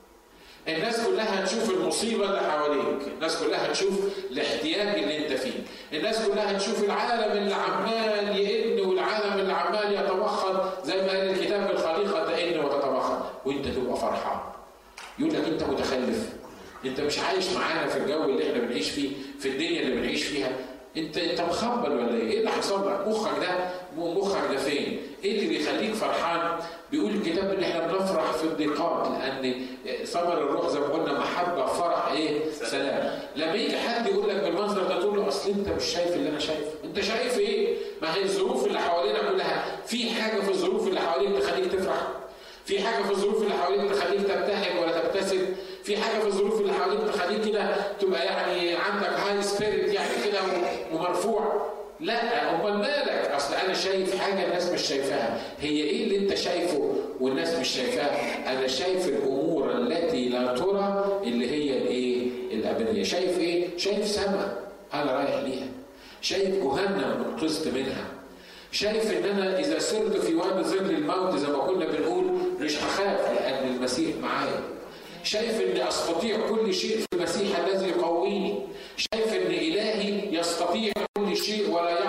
الناس كلها هتشوف المصيبة اللي حواليك الناس كلها هتشوف الاحتياج اللي انت فيه الناس كلها هتشوف العالم اللي عمال يئن والعالم اللي عمال يتبخر زي ما قال الكتاب الخليقة تئن وتتبخر وانت تبقى فرحان يقول لك انت متخلف انت مش عايش معانا في الجو اللي احنا بنعيش فيه في الدنيا اللي بنعيش فيها انت انت مخبل ولا ايه؟ ايه اللي حصل لك؟ مخك ده مخك ده فين؟ ايه اللي بيخليك فرحان؟ بيقول الكتاب ان احنا بنفرح في الضيقات لان ثمر الروح زي ما قلنا محبه فرح ايه؟ سلام. لما يجي حد يقول لك بالمنظر ده تقول له اصل انت مش شايف اللي انا شايفه، انت شايف ايه؟ ما هي الظروف اللي حوالينا كلها في حاجه في الظروف اللي حواليك تخليك تفرح؟ في حاجه في الظروف اللي حواليك تخليك تبتهج ولا تبتسم؟ في حاجه في الظروف اللي حواليك تخليك كده تبقى يعني عندك هاي سبيريت يعني كده ومرفوع لا امال مالك اصل انا شايف حاجه الناس مش شايفاها هي ايه اللي انت شايفه والناس مش شايفاها انا شايف الامور التي لا ترى اللي هي الايه الابديه شايف ايه شايف سماء انا رايح ليها شايف جهنم انقذت منها شايف ان انا اذا سرت في وادي ظل الموت زي ما كنا بنقول مش هخاف لان المسيح معايا شايف اني استطيع كل شيء في المسيح الذي يقويني شايف ان الهي يستطيع كل شيء ولا